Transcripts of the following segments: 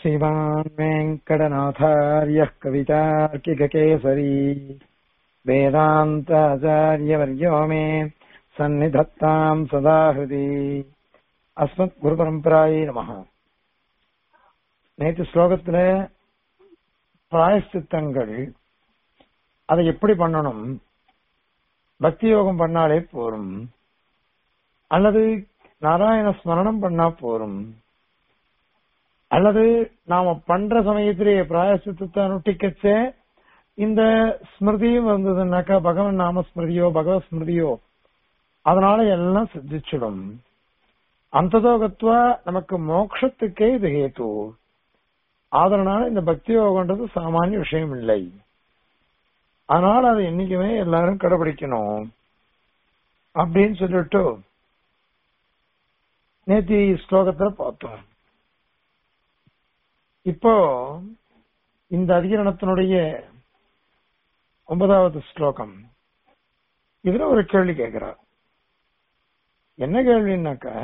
श्रीमान् वेङ्कटनाथार्यः कवितार्किककेसरी वेदान्ताचार्यवर्यो मे सन्निधत्ताम् सदा हृदि அஸ்மத் நமஹ நேற்று ஸ்லோகத்துல பிராயசித்தங்கள் அதை எப்படி பண்ணணும் பக்தி யோகம் பண்ணாலே போரும் அல்லது நாராயண ஸ்மரணம் பண்ணா போரும் அல்லது நாம பண்ற சமயத்திலேயே பிராயசித்தத்தை அனுஷ்டிக்கச்ச இந்த ஸ்மிருதியும் வந்ததுன்னாக்கா பகவன் நாம ஸ்மிருதியோ பகவத் ஸ்மிருதியோ அதனால எல்லாம் சித்திச்சிடும் அந்ததோகத்துவா நமக்கு மோட்சத்துக்கே இது ஹேத்து அதனால இந்த பக்தி யோகன்றது சாமானிய விஷயம் இல்லை அதனால அதை என்னைக்குமே எல்லாரும் கடைபிடிக்கணும் அப்படின்னு சொல்லிட்டு நேத்தி ஸ்லோகத்துல பார்த்தோம் இப்போ இந்த அதிகரணத்தினுடைய ஒன்பதாவது ஸ்லோகம் இதுல ஒரு கேள்வி கேட்கிறார் என்ன கேள்வின்னாக்கா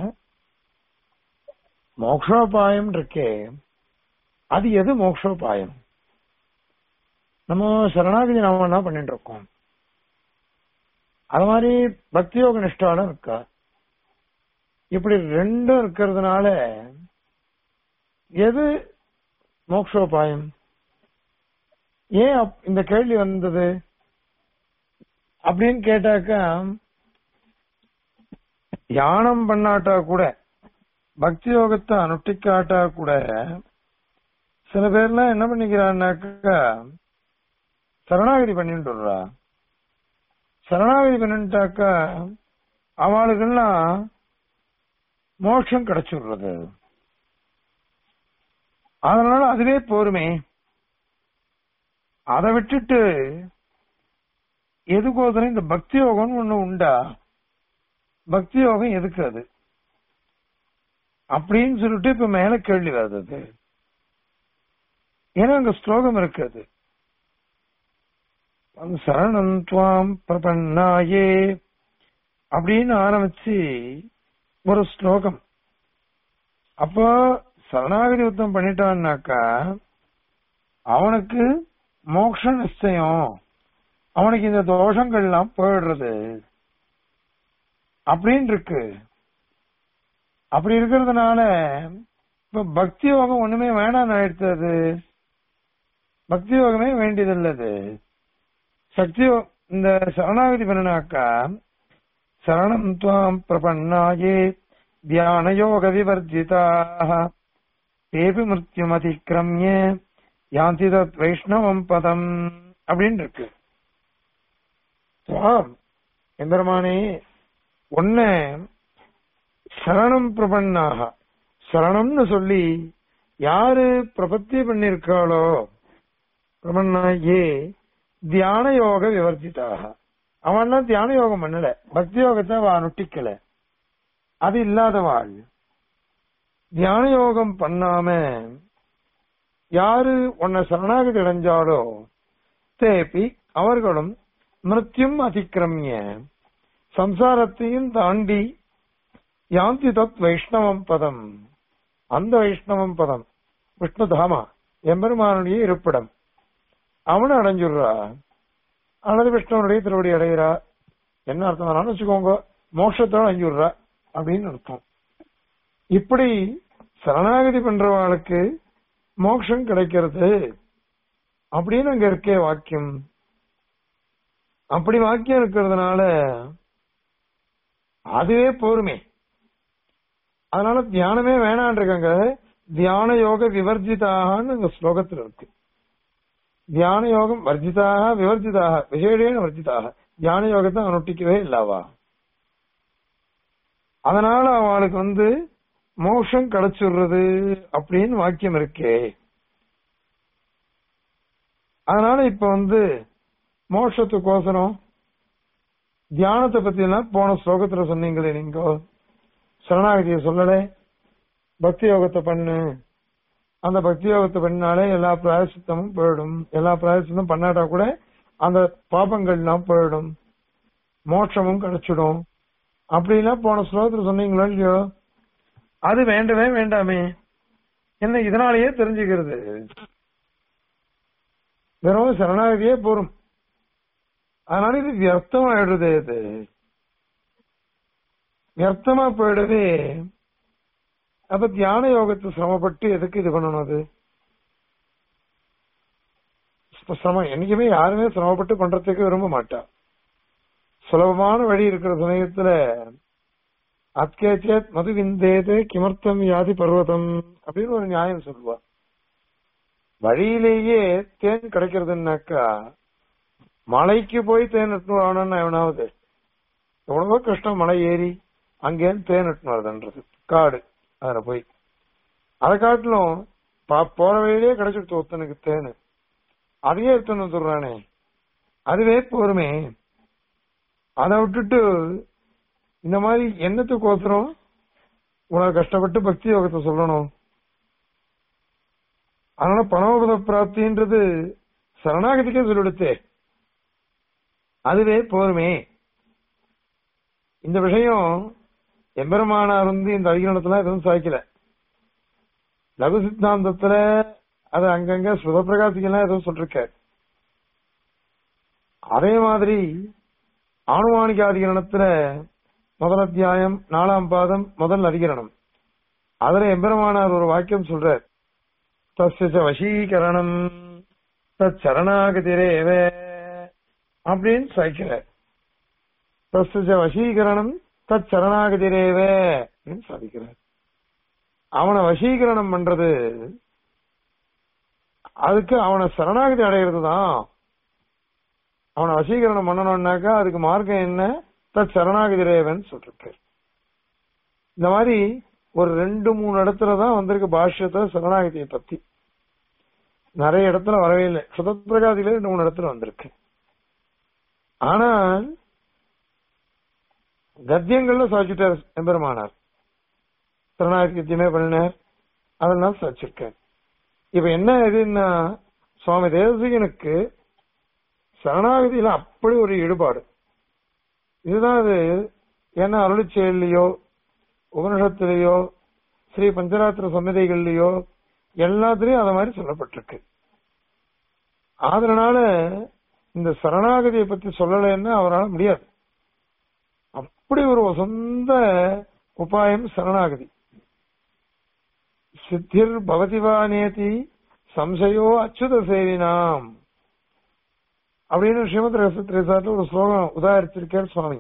மோக்ஷோபாயம் இருக்கே அது எது மோக்ஷோபாயம் நம்ம சரணாகதி நாம என்ன பண்ணிட்டு இருக்கோம் அது மாதிரி பக்தி யோக நிஷ்டாலும் இருக்கா இப்படி ரெண்டும் இருக்கிறதுனால எது மோக்ஷோபாயம் ஏன் இந்த கேள்வி வந்தது அப்படின்னு கேட்டாக்கா தியானம் பண்ணாட்டா கூட பக்தி யோகத்தை அனுஷ்டிக்காட்டா கூட சில பேர்லாம் என்ன பண்ணிக்கிறான்னாக்கா சரணாகதி பண்ணிட்டுறா சரணாகதி பண்ணிட்டாக்கா அவளுக்கெல்லாம் மோட்சம் கிடைச்சிடுறது அதனால அதுவே போருமே அதை விட்டுட்டு எதுக்கோசரம் இந்த பக்தி யோகம்னு ஒண்ணு உண்டா பக்தி யோகம் எதுக்கு அது அப்படின்னு சொல்லிட்டு இப்ப மேல கேள்வி வருது ஏன்னா அங்க ஸ்லோகம் இருக்குது சரணம் துவாம் பிரபன்னாயே அப்படின்னு ஆரம்பிச்சு ஒரு ஸ்லோகம் அப்போ சரணாகதி யுத்தம் பண்ணிட்டான்னாக்கா அவனுக்கு மோக்ஷ நிச்சயம் அவனுக்கு இந்த தோஷங்கள்லாம் போயிடுறது அப்படின்னு இருக்கு அப்படி இருக்கிறதுனால இப்ப பக்தி யோகம் ஒண்ணுமே வேணாம் ஆயிடுத்து பக்தி யோகமே வேண்டியதில்லது சக்தி இந்த சரணாகதி பண்ணினாக்கா சரணம் துவாம் பிரபன்னாயே தியான யோக விவர்ஜிதாக தேபி மிருத்யும் அதிக்கிரமிய யாந்தி தத் வைஷ்ணவம் பதம் அப்படின்னு இருக்கு எம்பெருமானே ஒன்னு சரணம் பிரபன்னாக சரணம்னு சொல்லி யாரு பிரபத்தி பண்ணிருக்காளோ பிரபன்னாயே தியான யோக விவர்த்தித்தாக அவன்லாம் தியான யோகம் பண்ணல பக்தி யோகத்தை அவ நொட்டிக்கல அது இல்லாதவாள் தியான யோகம் பண்ணாம யாரு உன்னை சரணாகதி அடைஞ்சாலோ தேப்பி அவர்களும் மிருத்யும் அதிக்கிரமிய சம்சாரத்தையும் தாண்டி யாந்தி தத் வைஷ்ணவம் பதம் அந்த வைஷ்ணவம் பதம் விஷ்ணுதாமா எம்பெருமானுடைய இருப்பிடம் அவனை அடைஞ்சுடுறா அல்லது விஷ்ணுவனுடைய திருவடி அடைகிறா என்ன அர்த்தம் வேணாலும் வச்சுக்கோங்க மோட்சத்தோட அடைஞ்சுடுறா அப்படின்னு அர்த்தம் இப்படி சரணாகதி பண்றவாளுக்கு மோட்சம் கிடைக்கிறது அப்படின்னு அங்க இருக்கே வாக்கியம் அப்படி வாக்கியம் இருக்கிறதுனால அதுவே போருமே அதனால தியானமே வேணான் இருக்காங்க தியான யோக விவர்ஜிதாகனு இந்த ஸ்லோகத்தில் இருக்கு தியான யோகம் வர்ஜிதாக விவர்ஜிதாக விசேடேன வர்ஜிதாக தியான யோகத்தை அனுஷ்டிக்கவே இல்லாவா அதனால அவளுக்கு வந்து மோஷம் கிடைச்சிடுறது அப்படின்னு வாக்கியம் இருக்கே அதனால இப்ப வந்து மோட்சத்துக்கோசரம் தியானத்தை பத்தி எல்லாம் போன ஸ்லோகத்துல சொன்னீங்களே நீங்க சரணாகதியை சொல்லல பக்தி யோகத்தை பண்ணு அந்த பக்தி யோகத்தை பண்ணாலே எல்லா பிராயசித்தமும் போயிடும் எல்லா பிராயசித்தமும் பண்ணாட்டா கூட அந்த பாபங்கள்லாம் போயிடும் மோட்சமும் கிடைச்சிடும் அப்படிலாம் போன ஸ்லோகத்துல சொன்னீங்களோ இல்லையோ அது வேண்டவே வேண்டாமே என்ன இதனாலேயே தெரிஞ்சுக்கிறது வெறும் சரணாகதியே போரும் அதனால இது வியர்த்தமாயிடுது இது வியர்த்தமா போயிடுது அப்ப தியான யோகத்தை சிரமப்பட்டு எதுக்கு இது பண்ணணும் அது இப்ப சிரமம் என்னைக்குமே யாருமே சிரமப்பட்டு பண்றதுக்கு விரும்ப மாட்டா சுலபமான வழி இருக்கிற சமயத்துல அத்கேச்சேத் மது விந்தேது கிமர்த்தம் யாதி பர்வதம் அப்படின்னு ஒரு நியாயம் சொல்லுவா வழியிலேயே தேன் கிடைக்கிறதுனாக்கா மலைக்கு போய் தேன் எட்டுன்னு வரணும்னா எவனாவது எவ்வளவோ கஷ்டம் மலை ஏறி அங்கேருந்து தேன் எட்டுன்னு வருதுன்றது காடு அதுல போய் அதை காட்டிலும் பா- போற வழியிலேயே கிடைச்சிட்டு ஒருத்தனுக்கு தேனு அதையே எடுத்துன்னு வந்துடுறானே அதுவே போருமே அதை விட்டுட்டு இந்த மாதிரி என்னத்துக்கோசரம் இவ்வளவு கஷ்டப்பட்டு பக்தி யோகத்தை சொல்லணும் அதனால பணோபத பிராப்தின்றது சரணாகதிக்கே சொல்லிடுத்தே அதுவே போருமே இந்த விஷயம் எம்பெருமானார் வந்து இந்த அதிகரணத்துல எதுவும் சாய்க்கல லகு சித்தாந்தத்துல அது அங்கங்க சுதப்பிரகாசிக்கெல்லாம் எதுவும் சொல்லிருக்காரு அதே மாதிரி ஆணுவானிக அதிகரணத்துல முதல் அத்தியாயம் நாலாம் பாதம் முதல் அதிகரணம் அதுல எம்பெருமானார் ஒரு வாக்கியம் சொல்றார் தஸ்ய வசீகரணம் தச்சரணாகதிரேவ அப்படின்னு சாய்க்கிறார் தஸ்ய வசீகரணம் தச்சரணாகதிரேவ அப்படின்னு சாதிக்கிறார் அவனை வசீகரணம் பண்றது அதுக்கு அவனை சரணாகதி அடையிறது தான் அவனை வசீகரணம் பண்ணணும்னாக்கா அதுக்கு மார்க்கம் என்ன தத் சரணாகதி ரேவன் சொல்லிருக்கு இந்த மாதிரி ஒரு ரெண்டு மூணு இடத்துல தான் வந்திருக்கு பாஷ்யத்தை சரணாகதியை பத்தி நிறைய இடத்துல வரவே இல்லை சுதப்பிரகாதியில ரெண்டு மூணு இடத்துல வந்திருக்கு ஆனால் கத்தியங்கள்ல சாதிச்சுட்டார் எம்பெருமானார் சரணாகதி கத்தியமே பண்ணினார் அதெல்லாம் சாதிச்சிருக்கார் இப்ப என்ன இதுன்னா சுவாமி தேவசிகனுக்கு சரணாகதியில அப்படி ஒரு ஈடுபாடு இதுதான் அது என்ன அருளிச் செயல்லையோ உபனிஷத்திலேயோ ஸ்ரீ பஞ்சராத்திர சமிதைகள்லயோ எல்லாத்துலயும் அத மாதிரி சொல்லப்பட்டிருக்கு அதனால இந்த சரணாகதியை பத்தி சொல்லலைன்னா அவரால் முடியாது அப்படி ஒரு சொந்த உபாயம் சரணாகதி சித்திர் பவதிவா நேதி சம்சயோ அச்சுத சேவினாம் அப்படின்னு ஸ்ரீமத் ரசத்திரேசாட்டில் ஒரு ஸ்லோகம் உதாரிச்சிருக்கார் சுவாமி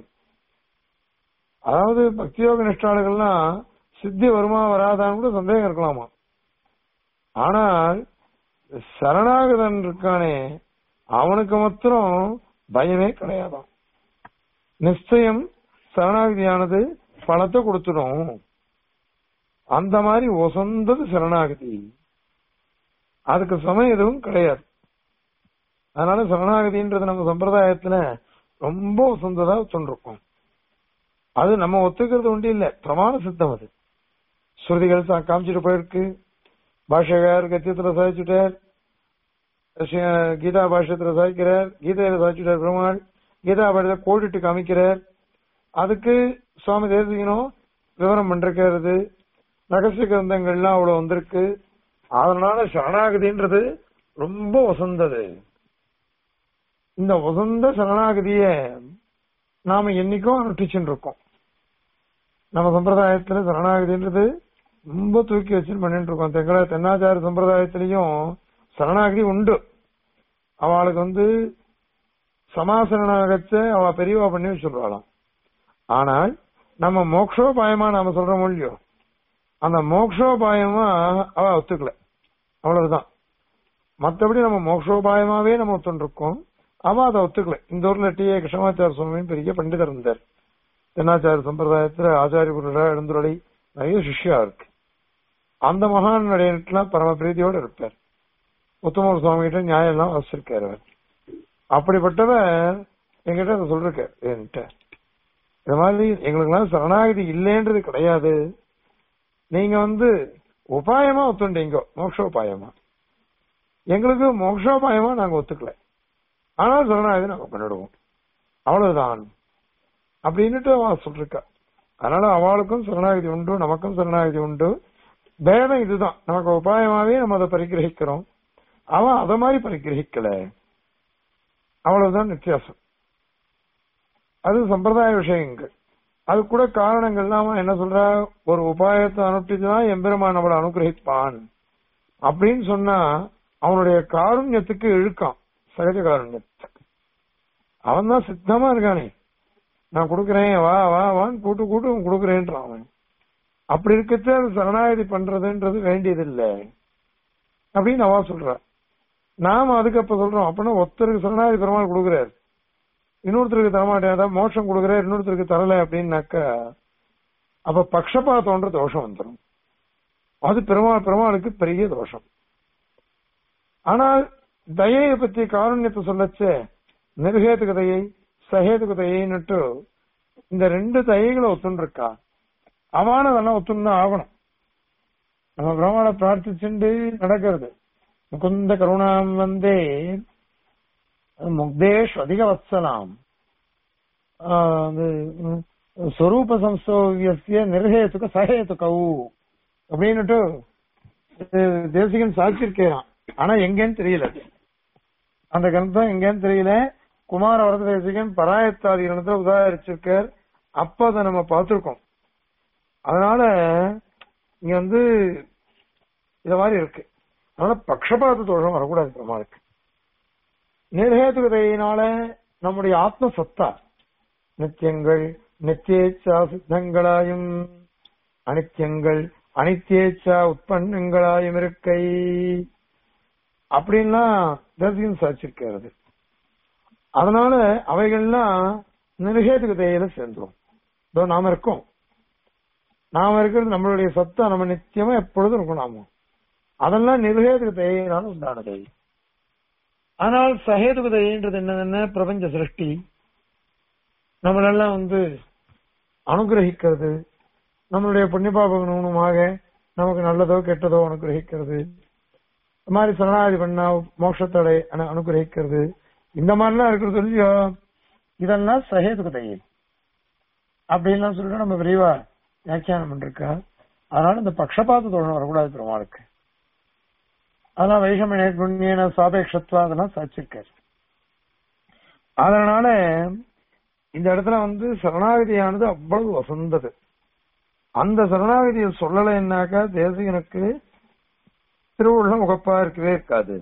அதாவது பக்தியோக நிஷ்டாளுகள்லாம் சித்தி வருமா வராதான்னு கூட சந்தேகம் இருக்கலாமா ஆனால் சரணாகதன் இருக்கானே அவனுக்கு மாத்திரம் பயமே கிடையாதாம் நிச்சயம் சரணாகதியானது பணத்தை கொடுத்துடும் அந்த மாதிரி ஒசந்தது சரணாகதி அதுக்கு சமயம் எதுவும் கிடையாது அதனால சரணாகதின்றது நம்ம சம்பிரதாயத்துல ரொம்ப உசந்ததா சொல்லிருக்கோம் அது நம்ம ஒத்துக்கிறது உண்டு இல்ல பிரமாண சித்தம் அது ஸ்ருதிகள் சா- காமிச்சிட்டு போயிருக்கு பாஷகார் கத்தியத்துல சாதிச்சுட்டார் ஸ்ரீ- கீதா பாஷ்யத்துல சாதிக்கிறார் கீதையில சாதிச்சுட்டார் பெருமாள் கீதா பாஷத்தை கோடிட்டு காமிக்கிறார் அதுக்கு சுவாமி தேசிகனும் விவரம் பண்றது ரகசிய கிரந்தங்கள்லாம் அவ்வளவு வந்திருக்கு அதனால சரணாகதின்றது ரொம்ப வசந்தது இந்த வசந்த சரணாகதிய நாம என்னைக்கும் அனுஷ்டிச்சுட்டு இருக்கோம் நம்ம சம்பிரதாயத்துல சரணாகதின்றது ரொம்ப தூக்கி வச்சு பண்ணிட்டு இருக்கோம் தெங்கட தென்னாச்சார சம்பிரதாயத்திலையும் சரணாகதி உண்டு அவளுக்கு வந்து சமாசரணாகச்ச அவ பெரியவா பண்ணி வச்சுடுறாளாம் ஆனால் நம்ம மோக்ஷோபாயமா நாம சொல்றோம் இல்லையோ அந்த மோக்ஷோபாயமா அவ ஒத்துக்கல அவ்வளவுதான் மத்தபடி நம்ம மோக்ஷோபாயமாவே நம்ம ஒத்துருக்கோம் அவ அதை ஒத்துக்கல இந்த ஊர்ல டி ஏ கிருஷ்ணமாச்சார சுவாமியும் பெரிய பண்டிதர் இருந்தார் தென்னாச்சார சம்பிரதாயத்துல ஆச்சாரிய குருடா எழுந்துருளை நிறைய சிஷ்யா இருக்கு அந்த மகான் நடையெல்லாம் பரம பிரீதியோட இருப்பார் உத்தமர் சுவாமி கிட்ட நியாயம் எல்லாம் வசிச்சிருக்காரு அவர் அப்படிப்பட்டவர் என்கிட்ட அதை சொல்லிருக்கார் என்கிட்ட இந்த மாதிரி எங்களுக்கெல்லாம் சரணாகதி இல்லைன்றது கிடையாது நீங்க வந்து உபாயமா ஒத்துண்டீங்க மோக்ஷோபாயமா எங்களுக்கு மோக்ஷோபாயமா நாங்க ஒத்துக்கல ஆனால் சரணாகதி நாங்க பண்ணிடுவோம் அவ்வளவுதான் அப்படின்னுட்டு அவ சொல்லிருக்கா அதனால அவளுக்கும் சரணாகதி உண்டு நமக்கும் சரணாகதி உண்டு பேதம் இதுதான் நமக்கு உபாயமாவே நம்ம அதை பரிகிரகிக்கிறோம் அவன் அத மாதிரி பரிகிரகிக்கல அவ்வளவுதான் வித்தியாசம் அது சம்பிரதாய விஷயங்கள் அது கூட காரணங்கள்லாம் அவன் என்ன சொல்ற ஒரு உபாயத்தை அனுப்பிச்சுதான் எம்பெருமான் அவளை அனுகிரகிப்பான் அப்படின்னு சொன்னா அவனுடைய காருண்யத்துக்கு இழுக்கான் சகஜ காருண்யத்துக்கு அவன் தான் சித்தமா இருக்கானே நான் கொடுக்குறேன் வா வா வான்னு கூட்டு கூட்டு கொடுக்குறேன்றான் அவன் அப்படி இருக்கச்சே அது சரணாகதி பண்றதுன்றது வேண்டியதில்லை அப்படின்னு அவா சொல்ற நாம அதுக்கு அப்ப சொல்றோம் அப்படின்னா ஒருத்தருக்கு சரணாகதி பெருமாள் கொடுக்குறாரு இன்னொருத்தருக்கு தரமாட்டேன் அதாவது மோட்சம் கொடுக்குறாரு இன்னொருத்தருக்கு தரல அப்படின்னாக்கா அப்ப பக்ஷபாத்தம்ன்ற தோஷம் வந்துடும் அது பெருமாள் பெருமாளுக்கு பெரிய தோஷம் ஆனால் தயையை பத்தி காருண்யத்தை சொல்லச்சே நிர்ஹேதுக தயை சஹேதுக தயைன்னுட்டு இந்த ரெண்டு தயைகளை ஒத்துண்டிருக்கா அவானதெல்லாம் ஒத்துன்னு ஆகணும் நம்ம பிரம்மாவை பிரார்த்திச்சுண்டு நடக்கிறது முகுந்த கருணாம் வந்தே முக்தேஷ் அதிக வத்சலாம் ஸ்வரூப சம்சோவிய நிர்ஹேத்துக்க சஹேத்துக்கவு அப்படின்னுட்டு தேசிகன் சாட்சியிருக்கிறான் ஆனா எங்கன்னு தெரியல அந்த கிரந்தம் எங்கன்னு தெரியல குமார வரத தேசிகன் பராயத்தாதி கிரந்தத்தை உதாரிச்சிருக்கார் அப்ப அதை நம்ம பார்த்திருக்கோம் அதனால இங்க வந்து இத மாதிரி இருக்கு அதனால பக்ஷபாத தோஷம் வரக்கூடாது பெருமாளுக்கு நிர்ஹேதுகதையினால நம்முடைய ஆத்ம சத்தா நித்தியங்கள் நித்தியேச்சா சித்தங்களாயும் அனித்தியங்கள் அனித்தியேச்சா உற்பன்னங்களாயும் இருக்கை அப்படின்லாம் தரிசனம் சாட்சிருக்கிறது அதனால அவைகள்லாம் நிர்ஹேதுகதையில சேர்ந்துரும் இதோ நாம இருக்கோம் நாம இருக்கிறது நம்மளுடைய சத்தா நம்ம நித்தியமா எப்பொழுதும் இருக்கும் நாம அதெல்லாம் நிர்ஹேதுக தயையினால உண்டானது ஆனால் சஹேதுக தயைன்றது என்னதுன்னா பிரபஞ்ச சிருஷ்டி நம்மளெல்லாம் வந்து அனுகிரகிக்கிறது நம்மளுடைய புண்ணியபாபகமாக நமக்கு நல்லதோ கெட்டதோ அனுகிரகிக்கிறது இந்த மாதிரி சரணாதி பண்ணா மோட்சத்தடை அனு- அனுகிரகிக்கிறது இந்த மாதிரிலாம் இருக்கிறது இல்லையோ இதெல்லாம் சஹேதுக தயை அப்படின்லாம் சொல்லிட்டு நம்ம விரைவா வியாக்கியானம் பண்ணிருக்கா அதனால இந்த பக்ஷபாத தோஷம் வரக்கூடாது பெருமாளுக்கு அதெல்லாம் வைஷம புண்ணியன சாபேட்சத்வா அதெல்லாம் சாட்சிருக்காரு அதனால இந்த இடத்துல வந்து சரணாகதியானது அவ்வளவு வசந்தது அந்த சரணாகதியை சொல்லலைன்னாக்கா தேசிகனுக்கு திருவுள்ளம் உகப்பா இருக்கவே இருக்காது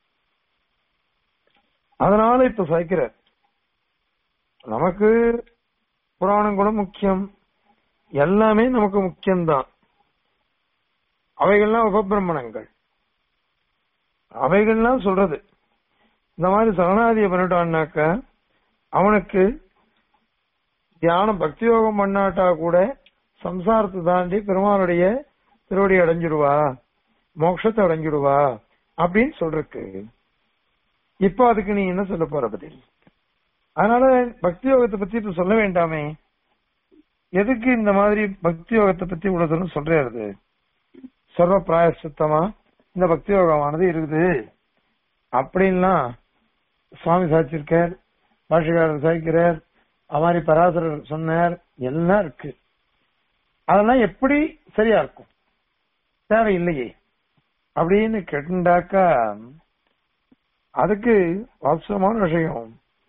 அதனால இப்ப சாய்க்கிறார் நமக்கு புராணங்களும் முக்கியம் எல்லாமே நமக்கு முக்கியம்தான் அவைகள்லாம் உபபிரமணங்கள் அவைகள்லாம் சொல்றது இந்த மாதிரி சரணாதியை பண்ணிட்டான்னாக்க அவனுக்கு தியானம் பக்தி யோகம் பண்ணாட்டா கூட சம்சாரத்தை தாண்டி பெருமாளுடைய திருவடி அடைஞ்சிடுவா மோட்சத்தை அடைஞ்சிடுவா அப்படின்னு சொல்றக்கு இப்ப அதுக்கு நீ என்ன சொல்ல போற பதில் அதனால பக்தி யோகத்தை பத்தி இப்ப சொல்ல வேண்டாமே எதுக்கு இந்த மாதிரி பக்தி யோகத்தை பத்தி இவ்வளவு தூரம் சொல்றாரு சர்வ பிராயசித்தமா இந்த பக்தி யோகமானது இருக்குது அப்படின்லாம் சுவாமி சாச்சிருக்கார் பாஷகாரர் சாய்க்கிறார் அது மாதிரி பராசரர் சொன்னார் எல்லாம் இருக்கு அதெல்லாம் எப்படி சரியா இருக்கும் தேவையில்லையே அப்படின்னு கேட்டுண்டாக்கா அதுக்கு வாஸ்தவமான விஷயம்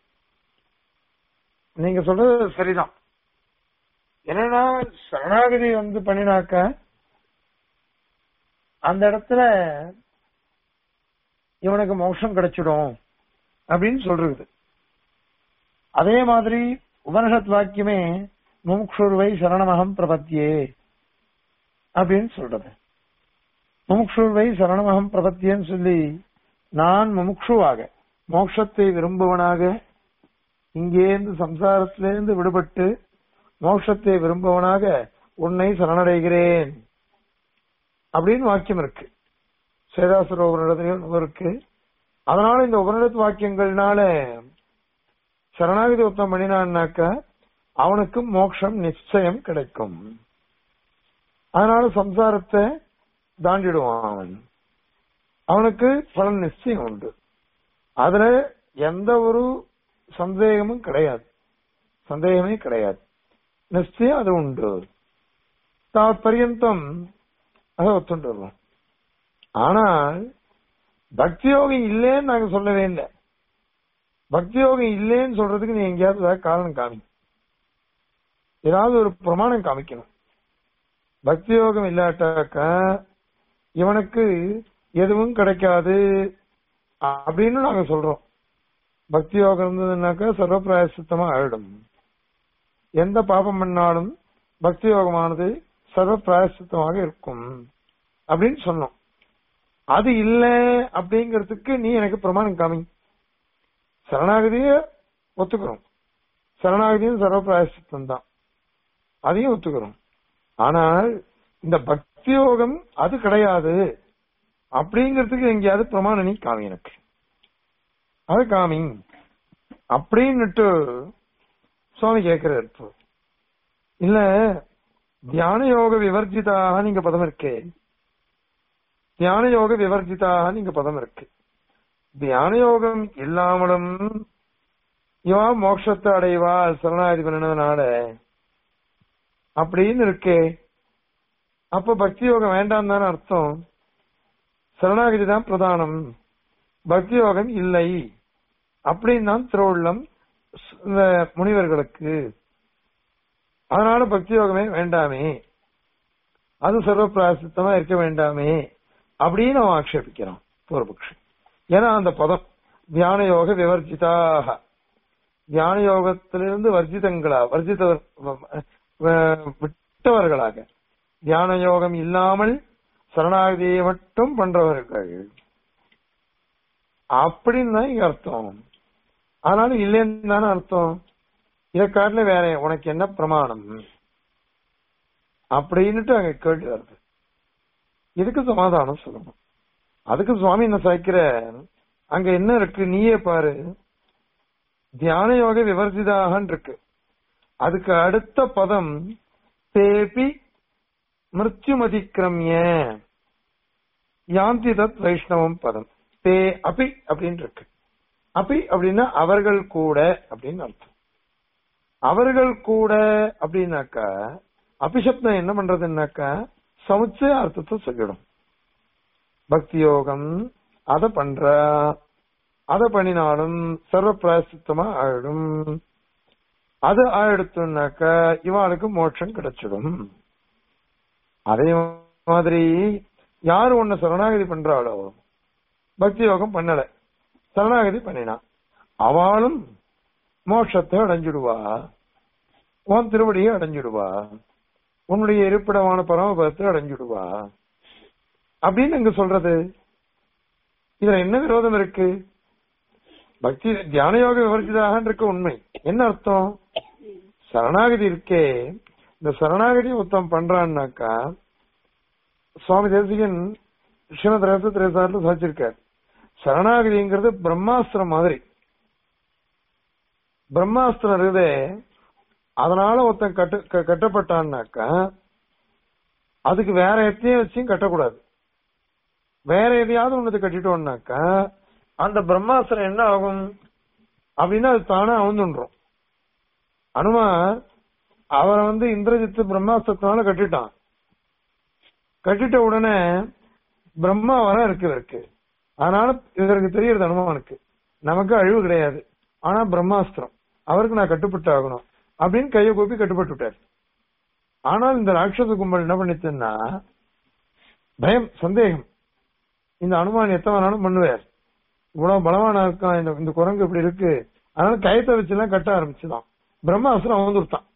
நீங்க சொல்றது சரிதான் என்னன்னா சரணாகதி வந்து பண்ணினாக்க அந்த இடத்துல இவனுக்கு மோட்சம் கிடைச்சிடும் அப்படின்னு சொல்றது அதே மாதிரி உபனிஷத் வாக்கியமே முமுக்ஷுர்வை சரணமகம் பிரபத்தியே அப்படின்னு சொல்றது முமுக்ஷுர்வை சரணமகம் பிரபத்தியன்னு சொல்லி நான் முமுக்ஷுவாக மோட்சத்தை விரும்புவனாக இங்கேருந்து சம்சாரத்திலிருந்து விடுபட்டு மோட்சத்தை விரும்புவனாக உன்னை சரணடைகிறேன் அப்படின்னு வாக்கியம் இருக்கு சேதாசுர உபநிடத்திலும் இருக்கு அதனால இந்த உபநிடத்து வாக்கியங்கள்னால சரணாகதி உத்தம் பண்ணினான்னாக்க அவனுக்கு மோட்சம் நிச்சயம் கிடைக்கும் அதனால சம்சாரத்தை தாண்டிடுவான் அவன் அவனுக்கு பலன் நிச்சயம் உண்டு அதுல எந்த ஒரு சந்தேகமும் கிடையாது சந்தேகமே கிடையாது நிச்சயம் அது உண்டு தாத்பரியந்தம் அதை ஒத்துண்டு வருவோம் ஆனால் பக்தி யோகம் இல்லைன்னு நாங்க சொல்லவே இல்லை பக்தி யோகம் இல்லைன்னு சொல்றதுக்கு நீ எங்கேயாவது ஏதாவது காரணம் காமி ஏதாவது ஒரு பிரமாணம் காமிக்கணும் பக்தி யோகம் இல்லாட்டாக்கா இவனுக்கு எதுவும் கிடைக்காது அப்படின்னு நாங்க சொல்றோம் பக்தி யோகம் இருந்ததுன்னாக்கா சர்வப்பிராயசித்தமா ஆயிடும் எந்த பாபம் பண்ணாலும் பக்தி யோகமானது சர்வ பிராயசித்தமாக இருக்கும் அப்படின்னு சொன்னோம் அது இல்ல அப்படிங்கறதுக்கு நீ எனக்கு பிரமாணம் காமி சரணாகதிய ஒத்துக்கிறோம் சரணாகதியும் சர்வ பிராயசித்தம் தான் அதையும் ஒத்துக்கிறோம் ஆனால் இந்த பக்தி யோகம் அது கிடையாது அப்படிங்கறதுக்கு எங்கேயாவது பிரமாணம் நீ காமி எனக்கு அது காமி அப்படின்னுட்டு சுவாமி கேட்கிறார் இப்போ இல்ல தியான யோக விவர்ஜிதாக நீங்க பதம் இருக்கே தியான யோக விவர்ஜிதாக நீங்க பதம் இருக்கு தியான யோகம் இல்லாமலும் இவா மோட்சத்தை அடைவா சரணாகதி பண்ணதுனால அப்படின்னு இருக்கே அப்ப பக்தி யோகம் வேண்டாம் தானே அர்த்தம் சரணாகதி தான் பிரதானம் பக்தி யோகம் இல்லை அப்படின்னு தான் திருவுள்ளம் இந்த முனிவர்களுக்கு அதனால பக்தி யோகமே வேண்டாமே அது சர்வ பிராசித்தமா இருக்க வேண்டாமே அப்படின்னு அவன் ஆக்ஷேபிக்கிறான் பூர்வபக்ஷி ஏன்னா அந்த பதம் தியான யோக விவர்ஜிதாக தியான யோகத்திலிருந்து வர்ஜிதங்களா வர்ஜித்தவர் விட்டவர்களாக தியான யோகம் இல்லாமல் சரணாகதியை மட்டும் பண்றவர்கள் அப்படின்னு தான் இங்க அர்த்தம் ஆனாலும் இல்லைன்னு தானே அர்த்தம் இதை காட்டுல வேற உனக்கு என்ன பிரமாணம் அப்படின்னுட்டு அங்க கேட்டு வருது இதுக்கு சமாதானம் சொல்லணும் அதுக்கு சுவாமி என்ன சாய்க்கிற அங்க என்ன இருக்கு நீயே பாரு தியான யோக விவர்ஜிதாகன்னு இருக்கு அதுக்கு அடுத்த பதம் தேபி மிருத்யுமதிக்கிரமிய யாந்தி தத் வைஷ்ணவம் பதம் தே அபி அப்படின்னு இருக்கு அபி அப்படின்னா அவர்கள் கூட அப்படின்னு அர்த்தம் அவர்கள் கூட அப்படின்னாக்கா அபிசப்தம் என்ன பண்றதுன்னாக்கா சமுச்சய அர்த்தத்தை சொல்லிடும் பக்தி யோகம் அத பண்ற அத பண்ணினாலும் சர்வ பிராயசித்தமா ஆயிடும் அது ஆயிடுத்துனாக்கா இவாளுக்கு மோட்சம் கிடைச்சிடும் அதே மாதிரி யாரு ஒன்னு சரணாகதி பண்றாளோ பக்தி யோகம் பண்ணல சரணாகதி பண்ணினா அவளும் மோட்சத்தை அடைஞ்சிடுவா உன் திருவடியை அடைஞ்சிடுவா உன்னுடைய இருப்பிடமான பரமபதத்தை அடைஞ்சிடுவா அப்படின்னு இங்க சொல்றது இதுல என்ன விரோதம் இருக்கு பக்தி தியான யோக விவரிச்சதாக இருக்க உண்மை என்ன அர்த்தம் சரணாகதி இருக்கே இந்த சரணாகதி ஒருத்தம் பண்றான்னாக்கா சுவாமி தேசிகன் ஸ்ரீமத் ரச திரேசாரில் சாச்சிருக்கார் சரணாகதிங்கிறது பிரம்மாஸ்திரம் மாதிரி பிரம்மாஸ்திரம் இருக்குதே அதனால ஒருத்தன் கட்டு க- கட்டப்பட்டான்னாக்கா அதுக்கு வேற எத்தையும் வச்சும் கட்டக்கூடாது வேற எதையாவது ஒண்ணு கட்டிட்டோம்னாக்கா அந்த பிரம்மாஸ்திரம் என்ன ஆகும் அப்படின்னா அது தானே அவுந்துன்றோம் அனுமார் அவரை வந்து இந்திரஜித்து பிரம்மாஸ்திரத்தினால கட்டிட்டான் கட்டிட்ட உடனே பிரம்மா வர இருக்கு இவருக்கு அதனால இதற்கு தெரியுது அனுமானுக்கு நமக்கு அழிவு கிடையாது ஆனா பிரம்மாஸ்திரம் அவருக்கு நான் கட்டுப்பட்டு ஆகணும் அப்படின்னு கையை கூப்பி கட்டுப்பட்டு விட்டார் ஆனால் இந்த ராட்சச கும்பல் என்ன பண்ணிச்சுன்னா பயம் சந்தேகம் இந்த அனுமான் எத்தனை வேணாலும் பண்ணுவார் இவ்வளவு பலவானா இருக்கான் இந்த இந்த குரங்கு இப்படி இருக்கு அதனால கயத்தை வச்சுலாம் கட்ட ஆரம்பிச்சுதான் பிரம்மாஸ்திரம் வந்துருத்தான்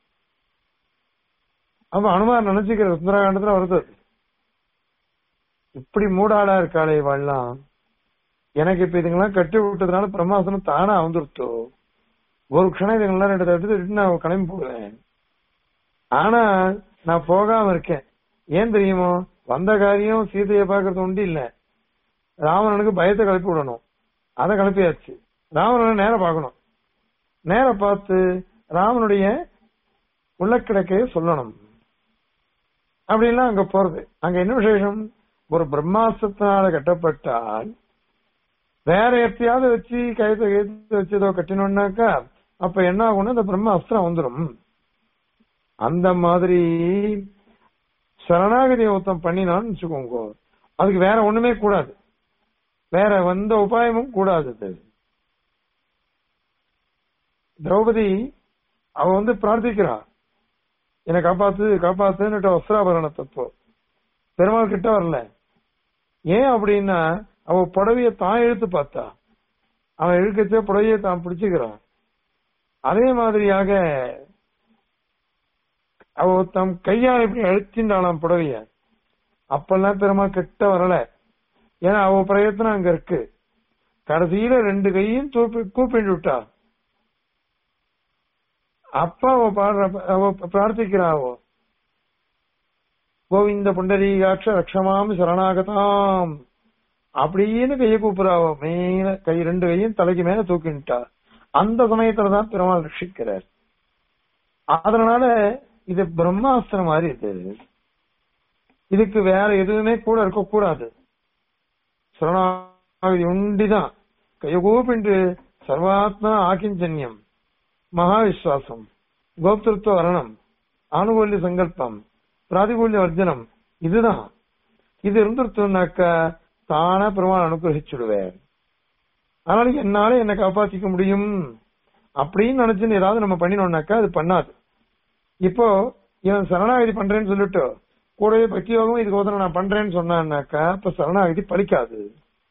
அப்ப அனுமார் நினைச்சுக்கிற சுந்தரகாண்டத்துல வருது அது. இப்படி மூடாடா இருக்காளே இவாள்லாம் எனக்கு இப்ப இதுங்கெல்லாம் கட்டி விட்டதுனால பிரம்மாசனம் தானா வந்துருத்தோ ஒரு க்ஷணம் இதுங்கெல்லாம் ரெண்டு தட்டு தட்டு நான் கிளம்பி போடுவேன் ஆனா நான் போகாம இருக்கேன் ஏன் தெரியுமோ வந்த காரியம் சீதையை பாக்குறது உண்டு இல்ல ராவணனுக்கு பயத்தை கிளப்பி விடணும் அதை கிளப்பியாச்சு ராவணனை நேர பார்க்கணும் நேர பார்த்து ராமனுடைய உள்ளக்கிடக்கைய சொல்லணும் அப்படின்லாம் அங்க போறது அங்க என்ன விசேஷம் ஒரு பிரம்மாஸ்திரத்தினால கட்டப்பட்டால் வேற எப்பயாவது வச்சு கயத்தை கயத்தை வச்சு ஏதோ கட்டினோம்னாக்கா அப்ப என்ன ஆகும்னா அந்த பிரம்மாஸ்திரம் வந்துடும் அந்த மாதிரி சரணாகதி ஒருத்தம் பண்ணினான்னு வச்சுக்கோங்க அதுக்கு வேற ஒண்ணுமே கூடாது வேற எந்த உபாயமும் கூடாது அது. திரௌபதி அவ வந்து பிரார்த்திக்கிறா என்னை காப்பாத்து காப்பாத்துன்னுட்டு வஸ்திராபரண தப்போ பெருமாள் கிட்ட வரல ஏன் அப்படின்னா அவ புடவைய தான் இழுத்து பார்த்தா அவன் இழுக்கச்சே புடவைய தான் பிடிச்சுக்கிறான் அதே மாதிரியாக அவ தம் கையால் இப்படி அழுத்தின்றாளாம் புடவைய அப்பெல்லாம் பெருமாள் கிட்ட வரல ஏன்னா அவ பிரயத்தனம் அங்க இருக்கு கடைசியில ரெண்டு கையும் தூப்பி கூப்பிட்டு விட்டா அப்ப அவ பாடுற அவ பிரார்த்திக்கிறா அவ கோவிந்த புண்டரீகாட்ச ரக்ஷமாம் சரணாகதாம் அப்படின்னு கையை கூப்பிடுறா அவ மேல கை ரெண்டு கையும் தலைக்கு மேல தூக்கிட்டா அந்த சமயத்துலதான் பெருமாள் ரட்சிக்கிறார் அதனால இது பிரம்மாஸ்திரம் மாதிரி இது இதுக்கு வேற எதுவுமே கூட இருக்கக்கூடாது சரணாகதி உண்டிதான் கையகூப்பின்று சர்வாத்மா ஆக்கிஞ்சன்யம் மகாவிஸ்வாசம் கோப்திருத்துவ வரணம் ஆனுகூல்ய சங்கல்பம் பிராதிகூல்ய வர்ஜனம் இதுதான் இது இருந்துருத்தோம்னாக்க தானா பெருமாள் அனுகிரகிச்சுடுவேன் அதனால என்னால என்ன காப்பாத்திக்க முடியும் அப்படின்னு நினைச்சுன்னு ஏதாவது நம்ம பண்ணினோம்னாக்கா அது பண்ணாது இப்போ இவன் சரணாகதி பண்றேன்னு சொல்லிட்டு கூடவே பக்தியோகம் இதுக்கு உதவ நான் பண்றேன்னு சொன்னான்னாக்கா இப்ப சரணாகதி பலிக்காது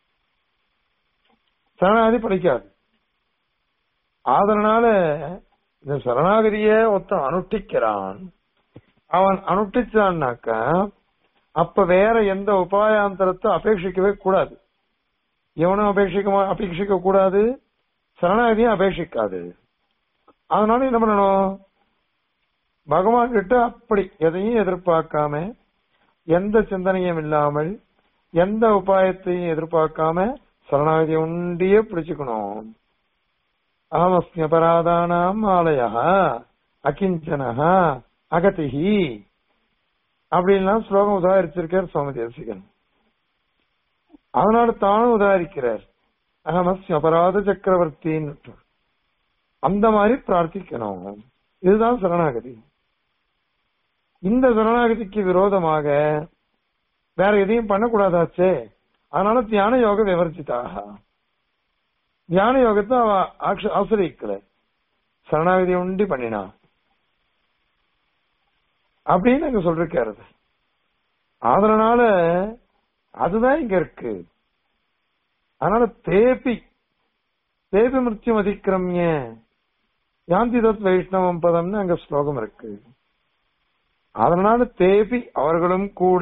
சரணாகதி பலிக்காது அதனால இந்த சரணாகதிய ஒருத்தன் அனுஷ்டிக்கிறான் அவன் அனுஷ்டிச்சான்னாக்கா அப்ப வேற எந்த உபாயாந்தரத்தை அபேட்சிக்கவே கூடாது எவனும் அபேட்சிக்க அபேட்சிக்க கூடாது சரணாகதியும் அபேட்சிக்காது அதனால என்ன பண்ணணும் பகவான் கிட்ட அப்படி எதையும் எதிர்பார்க்காம எந்த சிந்தனையும் இல்லாமல் எந்த உபாயத்தையும் எதிர்பார்க்காம சரணாகதி ஒண்டியே பிடிச்சுக்கணும் அகமஸ்மியபராதானாம் ஆலயா அகிஞ்சனஹ அகதிஹி அப்படின்லாம் ஸ்லோகம் உதாரிச்சிருக்கார் சுவாமி தேசிகன் அதனால தானும் உதாரிக்கிறார் அகமஸ்மி அபராத சக்கரவர்த்தின்னு அந்த மாதிரி பிரார்த்திக்கணும் இதுதான் சரணாகதி இந்த சரணாகதிக்கு விரோதமாக வேற எதையும் பண்ணக்கூடாதாச்சே அதனால தியான யோக விவரிச்சிட்டாக தியான யோகத்தை அவ ஆக்ஷ- ஆசிரியக்கல சரணாகதி உண்டி பண்ணினா அப்படின்னு அங்க சொல்லிருக்காரு அது. அதனால அதுதான் இங்க இருக்கு அதனால தேபி தேபி மிருத்யும் அதிக்கிரமிய யாந்தி தத் வைஷ்ணவம் பதம்னு அங்க ஸ்லோகம் இருக்கு அதனால தேபி அவர்களும் கூட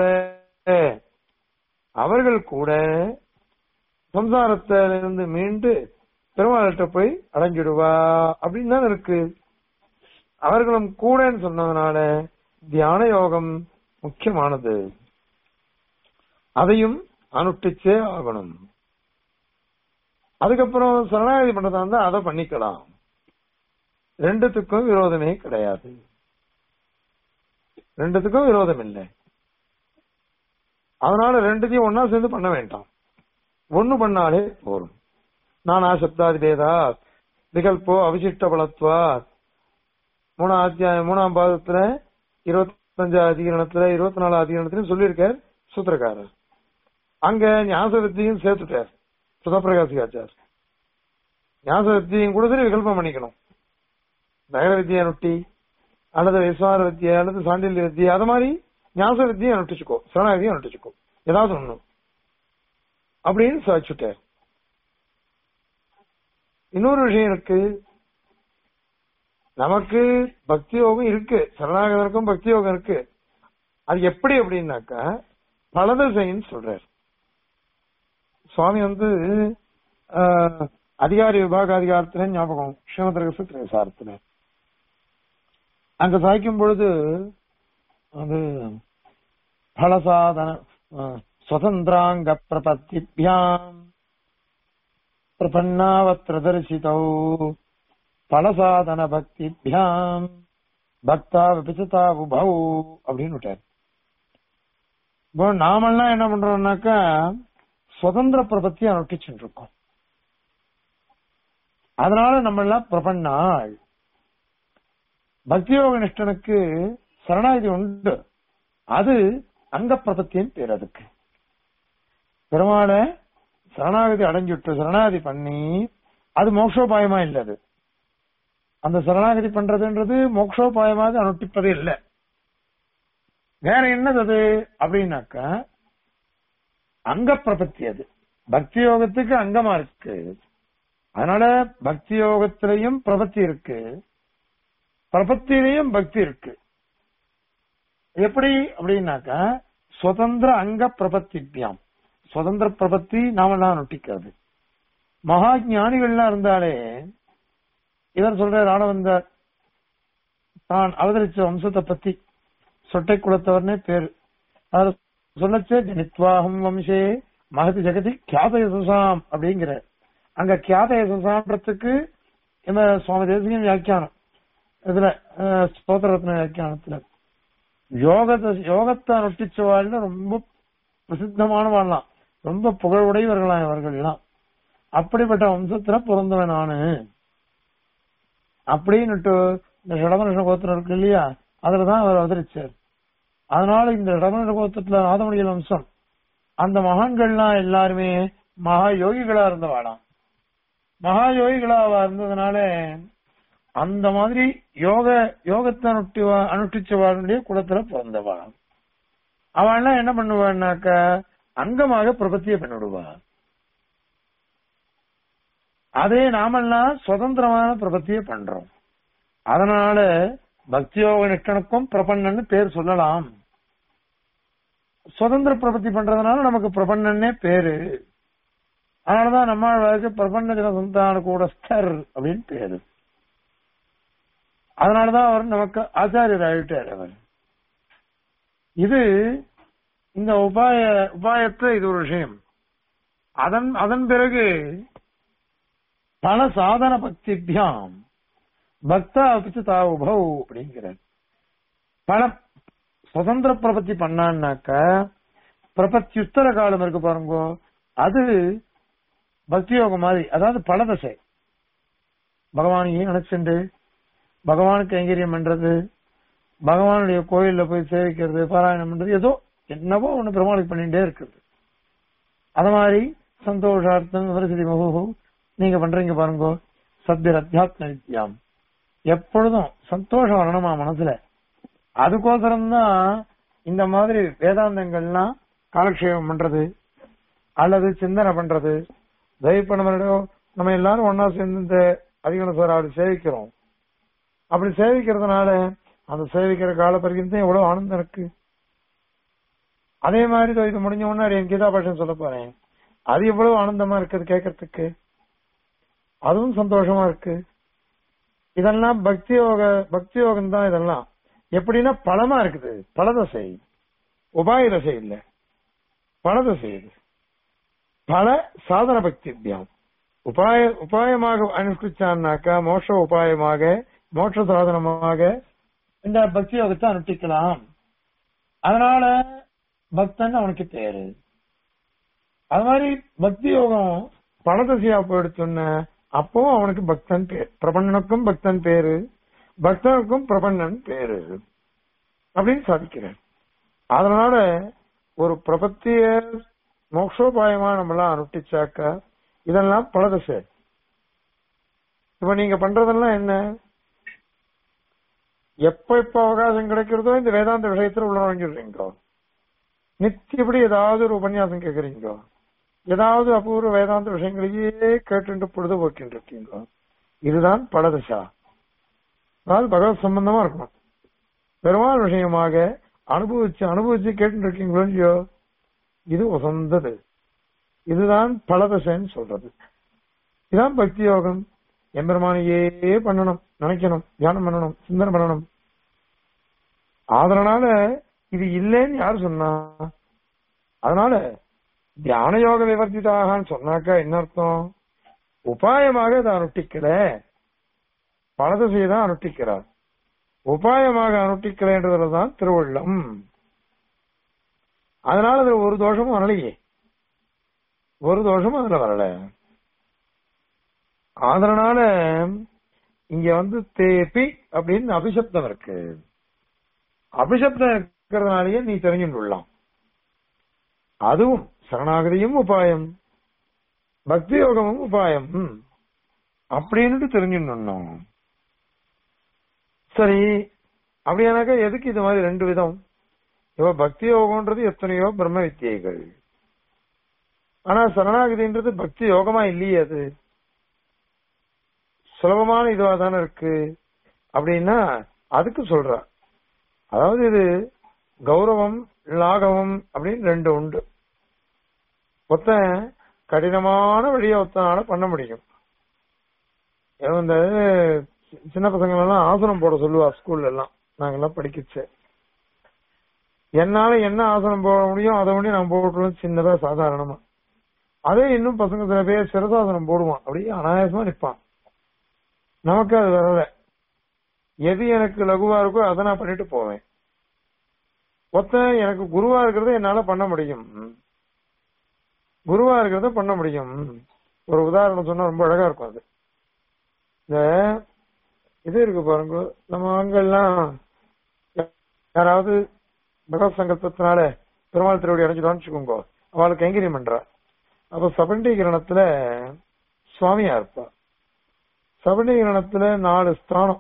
அவர்கள் கூட சம்சாரத்திலிருந்து மீண்டு பெருமாள்கிட்ட போய் அடைஞ்சிடுவா அப்படின்னு தான் இருக்கு அவர்களும் கூடன்னு சொன்னதுனால தியான யோகம் முக்கியமானது அதையும் அனுஷ்டிச்சே ஆகணும் அதுக்கப்புறம் சரணாகதி பண்றதா இருந்தா அதை பண்ணிக்கலாம் ரெண்டுத்துக்கும் விரோதமே கிடையாது ரெண்டுத்துக்கும் விரோதம் இல்லை அதனால ரெண்டுத்தையும் ஒன்னா சேர்ந்து பண்ண வேண்டாம் ஒண்ணு பண்ணாலே போதும் நானா சப்தாதி பேதா விகல்போ அவிசிஷ்ட பலத்வா மூணாம் அத்தியாயம் மூணாம் பாதத்துல இருபத்தஞ்சாம் அதிகரணத்துல இருபத்தி நாலாம் அதிகரணத்திலும் சொல்லியிருக்கார் சூத்திரக்காரர் அங்க ஞாச வித்தியும் சேர்த்துட்டார் சுதப்பிரகாசிகாச்சார் ஞாச வித்தியும் கூட சரி விகல்பம் பண்ணிக்கணும் நகர வித்தியை நொட்டி அல்லது விஸ்வார வித்தியை அல்லது சாண்டில்ய வித்தியை அது மாதிரி ஞாச வித்தியை நொட்டிச்சுக்கோ சரணாகதியை நொட்டிச்சுக்கோ ஏதாவது ஒண்ணு அப்படின்னு சாதிச்சுட்டார் இன்னொரு விஷயம் இருக்கு நமக்கு பக்தி யோகம் இருக்கு சரணாகதனுக்கும் பக்தி யோகம் இருக்கு அது எப்படி அப்படின்னாக்கா பலத செய்ன்னு சொல்றார் சுவாமி வந்து ஆஹ், அதிகாரி விபாக அதிகாரத்துல ஞாபகம் ஸ்ரீமத் சாரத்துல அங்க சாய்க்கும் பொழுது அது பலசாதன ஆஹ், சுதந்திராங்க பிரபத்திபியாம் பிரபன்னாவத்திர தரிசிதௌ பலசாதன பக்திபியாம் பக்தா விபிசதா உபௌ அப்படின்னு விட்டார் இப்போ நாமெல்லாம் என்ன பண்றோம்னாக்கா சுதந்திர பிரபத்தி அனுஷ்டிச்சுட்டு இருக்கோம் அதனால நம்ம எல்லாம் பிரபன்னாள் பக்தியோக நிஷ்டனுக்கு சரணாகதி உண்டு அது அங்க பிரபத்தியின் பேர் அதுக்கு பெருமாளை சரணாகதி அடைஞ்சுட்டு சரணாகதி பண்ணி அது மோக்ஷோபாயமா இல்ல அது அந்த சரணாகதி பண்றதுன்றது மோக்ஷோபாயமாக அனுஷ்டிப்பதே இல்லை வேற என்னது அது அப்படின்னாக்கா அங்க பிரபத்தி அது பக்தி யோகத்துக்கு அங்கமா இருக்கு அதனால பக்தி யோகத்திலையும் பிரபத்தி இருக்கு பிரபத்திலையும் பக்தி இருக்கு எப்படி அப்படின்னாக்கா சுதந்திர அங்க பிரபத்திபியாம் சுதந்திர பிரபத்தி நாமெல்லாம் நொட்டிக்கிறது மகா ஞானிகள்லாம் இருந்தாலே இவர் சொல்ற ராணவந்தார் தான் அவதரிச்ச வம்சத்தை பத்தி சொட்டை குலத்தவர்னே பேரு அவர் சொல்லச்சே ஜனித்வாகம் வம்சே மகதி ஜெகதி கியாத யசுசாம் அப்படிங்கிற அங்க கியாத யசுசாம்ன்றதுக்கு இந்த சுவாமி தேசியம் வியாக்கியானம் இதுல அஹ், ஸ்தோத்திரத்ன வியாக்கியானத்துல யோகத்தை யோகத்தை அனுஷ்டிச்சவாள்னு ரொம்ப பிரசித்தமானவாள்லாம் ரொம்ப புகழுடையவர்களாம் இவர்கள்லாம் அப்படிப்பட்ட வம்சத்துல பிறந்தவன் நானு அப்படின்னுட்டு இந்த இடமனுஷ கோத்திரம் இருக்கு இல்லையா அதுலதான் அவர் அவதரிச்சார் அதனால இந்த இடமனுஷ கோத்திரத்துல ஆதமணியல் வம்சம் அந்த மகான்கள்லாம் எல்லாருமே மகா யோகிகளா இருந்தவாளாம் மகா யோகிகளா அவ இருந்ததுனால அந்த மாதிரி யோக யோகத்தை அனுஷ்டி அனுஷ்டிச்சவாளுடைய குலத்துல பிறந்தவா அவள்லாம் என்ன பண்ணுவான்னாக்க அங்கமாக பிரபத்தியை பண்ணிவிடுவா அதே நாமெல்லாம் சுதந்திரமான பிரபத்தியை பண்றோம் அதனால பக்தியோக நிஷ்டனுக்கும் பிரபன்னன்னு பேர் சொல்லலாம் சுதந்திர பிரபத்தி பண்றதுனால நமக்கு பிரபன்னன்னே பேரு அதனாலதான் நம்மளுக்கு பிரபன்ன ஜன சந்தான கூடஸ்தர் அப்படின்னு பேரு அதனாலதான் அவர் நமக்கு ஆச்சாரியர் ஆயிட்டார் அவர் இது இந்த உபாய உபாயத்தை இது ஒரு விஷயம் அதன் அதன் பிறகு பல சாதன பக்திபியாம் பக்தா பிச்சு தாவுபவ் அப்படிங்கிறார் பல சுதந்திர பிரபத்தி பண்ணான்னாக்க பிரபத்தியுத்தர காலம் இருக்கு பாருங்க அது பக்தி யோகம் மாதிரி அதாவது பலதசை பகவானையே நினைச்சுண்டு பகவானுக்கு கைங்கரியம் பண்றது பகவானுடைய கோயில்ல போய் சேவிக்கிறது பாராயணம் பண்றது ஏதோ என்னவோ ஒண்ணு பெருமாளுக்கு பண்ணிட்டே இருக்குது அது மாதிரி சந்தோஷார்த்தம் விவரசதி மகு நீங்க பண்றீங்க பாருங்க சத்தியர் அத்தியாத்ம வித்யாம் எப்பொழுதும் சந்தோஷம் வரணுமா மனசுல அதுக்கோசரம் தான் இந்த மாதிரி வேதாந்தங்கள்லாம் காலக்ஷேபம் பண்றது அல்லது சிந்தனை பண்றது தயவு நம்மளோட நம்ம எல்லாரும் ஒன்னா சேர்ந்து இந்த அதிகன சார் அப்படி சேவிக்கிறோம் அப்படி சேவிக்கிறதுனால அந்த சேவிக்கிற கால பரிகிருந்தம் எவ்வளவு ஆனந்தம் இருக்கு அதே மாதிரி இதோ இது முடிஞ்ச உடனே என் கீதா பாஷன் சொல்ல போறேன் அது எவ்வளவு ஆனந்தமா இருக்குது கேட்கறதுக்கு அதுவும் சந்தோஷமா இருக்கு இதெல்லாம் பக்தி யோக பக்தி யோகம் தான் இதெல்லாம் எப்படின்னா பழமா இருக்குது பலதசை உபாய தசை இல்ல பலதசை இது பல சாதன பக்தி தியானம் உபாய உபாயமாக அனுஷ்டிச்சான்னாக்கா மோட்ச உபாயமாக மோட்ச சாதனமாக இந்த பக்தி யோகத்தை அனுஷ்டிக்கலாம் அதனால பக்தன் அவனுக்கு பேரு அது மாதிரி பக்தி யோகம் பணதசையா போயிடுச்சுன்னு அப்பவும் அவனுக்கு பக்தன் பேர் பிரபண்ணனுக்கும் பக்தன் பேரு பக்தனுக்கும் பிரபண்ணன் பேரு அப்படின்னு சாதிக்கிறேன் அதனால ஒரு பிரபத்திய மோக்ஷோபாயமா நம்மளாம் அனுஷ்டிச்சாக்கா இதெல்லாம் பலதசை இப்ப நீங்க பண்றதெல்லாம் என்ன எப்ப எப்ப அவகாசம் கிடைக்கிறதோ இந்த வேதாந்த விஷயத்துல உள்ள நுழைஞ்சிடுறீங்க நித்தியப்படி ஏதாவது ஒரு உபன்யாசம் கேக்குறீங்க ஏதாவது அபூர்வ வேதாந்த விஷயங்களையே கேட்டு பொழுதுபோக்கிட்டு இருக்கீங்க இதுதான் பலதசா அதாவது பகவத் சம்பந்தமா இருக்கணும் பெருமாள் விஷயமாக அனுபவிச்சு அனுபவிச்சு கேட்டு இருக்கீங்களோ இல்லையோ இது உசந்தது இதுதான் பலதசைன்னு சொல்றது இதுதான் பக்தி யோகம் எம்பெருமானையே பண்ணணும் நினைக்கணும் தியானம் பண்ணணும் சிந்தனை பண்ணணும் அதனால இது இல்லைன்னு யாரு சொன்னா அதனால தியான யோக விவர்த்திதாகன்னு சொன்னாக்கா என்ன அர்த்தம் உபாயமாக இதை அனுஷ்டிக்கல பலதசையை தான் அனுஷ்டிக்கிறார் உபாயமாக அனுஷ்டிக்கலைன்றதுலதான் திருவள்ளம் அதனால அதுல ஒரு தோஷமும் வரலையே ஒரு தோஷமும் அதுல வரல அதனால இங்க வந்து தேபி அப்படின்னு அபிசப்தம் இருக்கு அபிசப்தம் இருக்கிறதுனாலயே நீ தெரிஞ்சுள்ளலாம் அதுவும் சரணாகதியும் உபாயம் பக்தி யோகமும் உபாயம் ம். அப்படின்னுட்டு தெரிஞ்சுடணும் சரி அப்படியானாக்கா எதுக்கு இது மாதிரி ரெண்டு விதம் இவ பக்தி யோகம்ன்றது எத்தனையோ பிரம்ம வித்தியைகள் ஆனா சரணாகதின்றது பக்தி யோகமா இல்லையே அது சுலபமான இதுவா தானே இருக்கு அப்படின்னா அதுக்கு சொல்றா அதாவது இது கௌரவம் லாகவம் அப்படின்னு ரெண்டு உண்டு ஒருத்தன் கடினமான வழியை ஒருத்தனால பண்ண முடியும் ஏதோ இந்த சின்ன பசங்க எல்லாம் ஆசனம் போட சொல்லுவா ஸ்கூல்ல எல்லாம் நாங்கெல்லாம் படிக்கச்சு என்னால என்ன ஆசனம் போட முடியும் அதை முடியும் நான் போட்டுருவேன் சின்னதா சாதாரணமா அதே இன்னும் பசங்க சில பேர் சிரசாசனம் போடுவான் அப்படியே அனாயாசமா நிப்பான் நமக்கு அது வரல எது எனக்கு லகுவா இருக்கோ அதை நான் பண்ணிட்டு போவேன் ஒருத்தன் எனக்கு குருவா இருக்கிறத என்னால பண்ண முடியும் குருவா இருக்கிறத பண்ண முடியும் ஒரு உதாரணம் சொன்னா ரொம்ப அழகா இருக்கும் அது இந்த இது இருக்கு பாருங்க நம்ம அங்கெல்லாம் யாராவது பகவத் சங்கல்பத்தினால பெருமாள் திருவடி அடைஞ்சிடுவான்னு வச்சுக்கோங்க அவளுக்கு கைங்கரியம் பண்றா அப்ப சபண்டீகரணத்துல சுவாமியா இருப்பா சபண்டீகரணத்துல நாலு ஸ்தானம்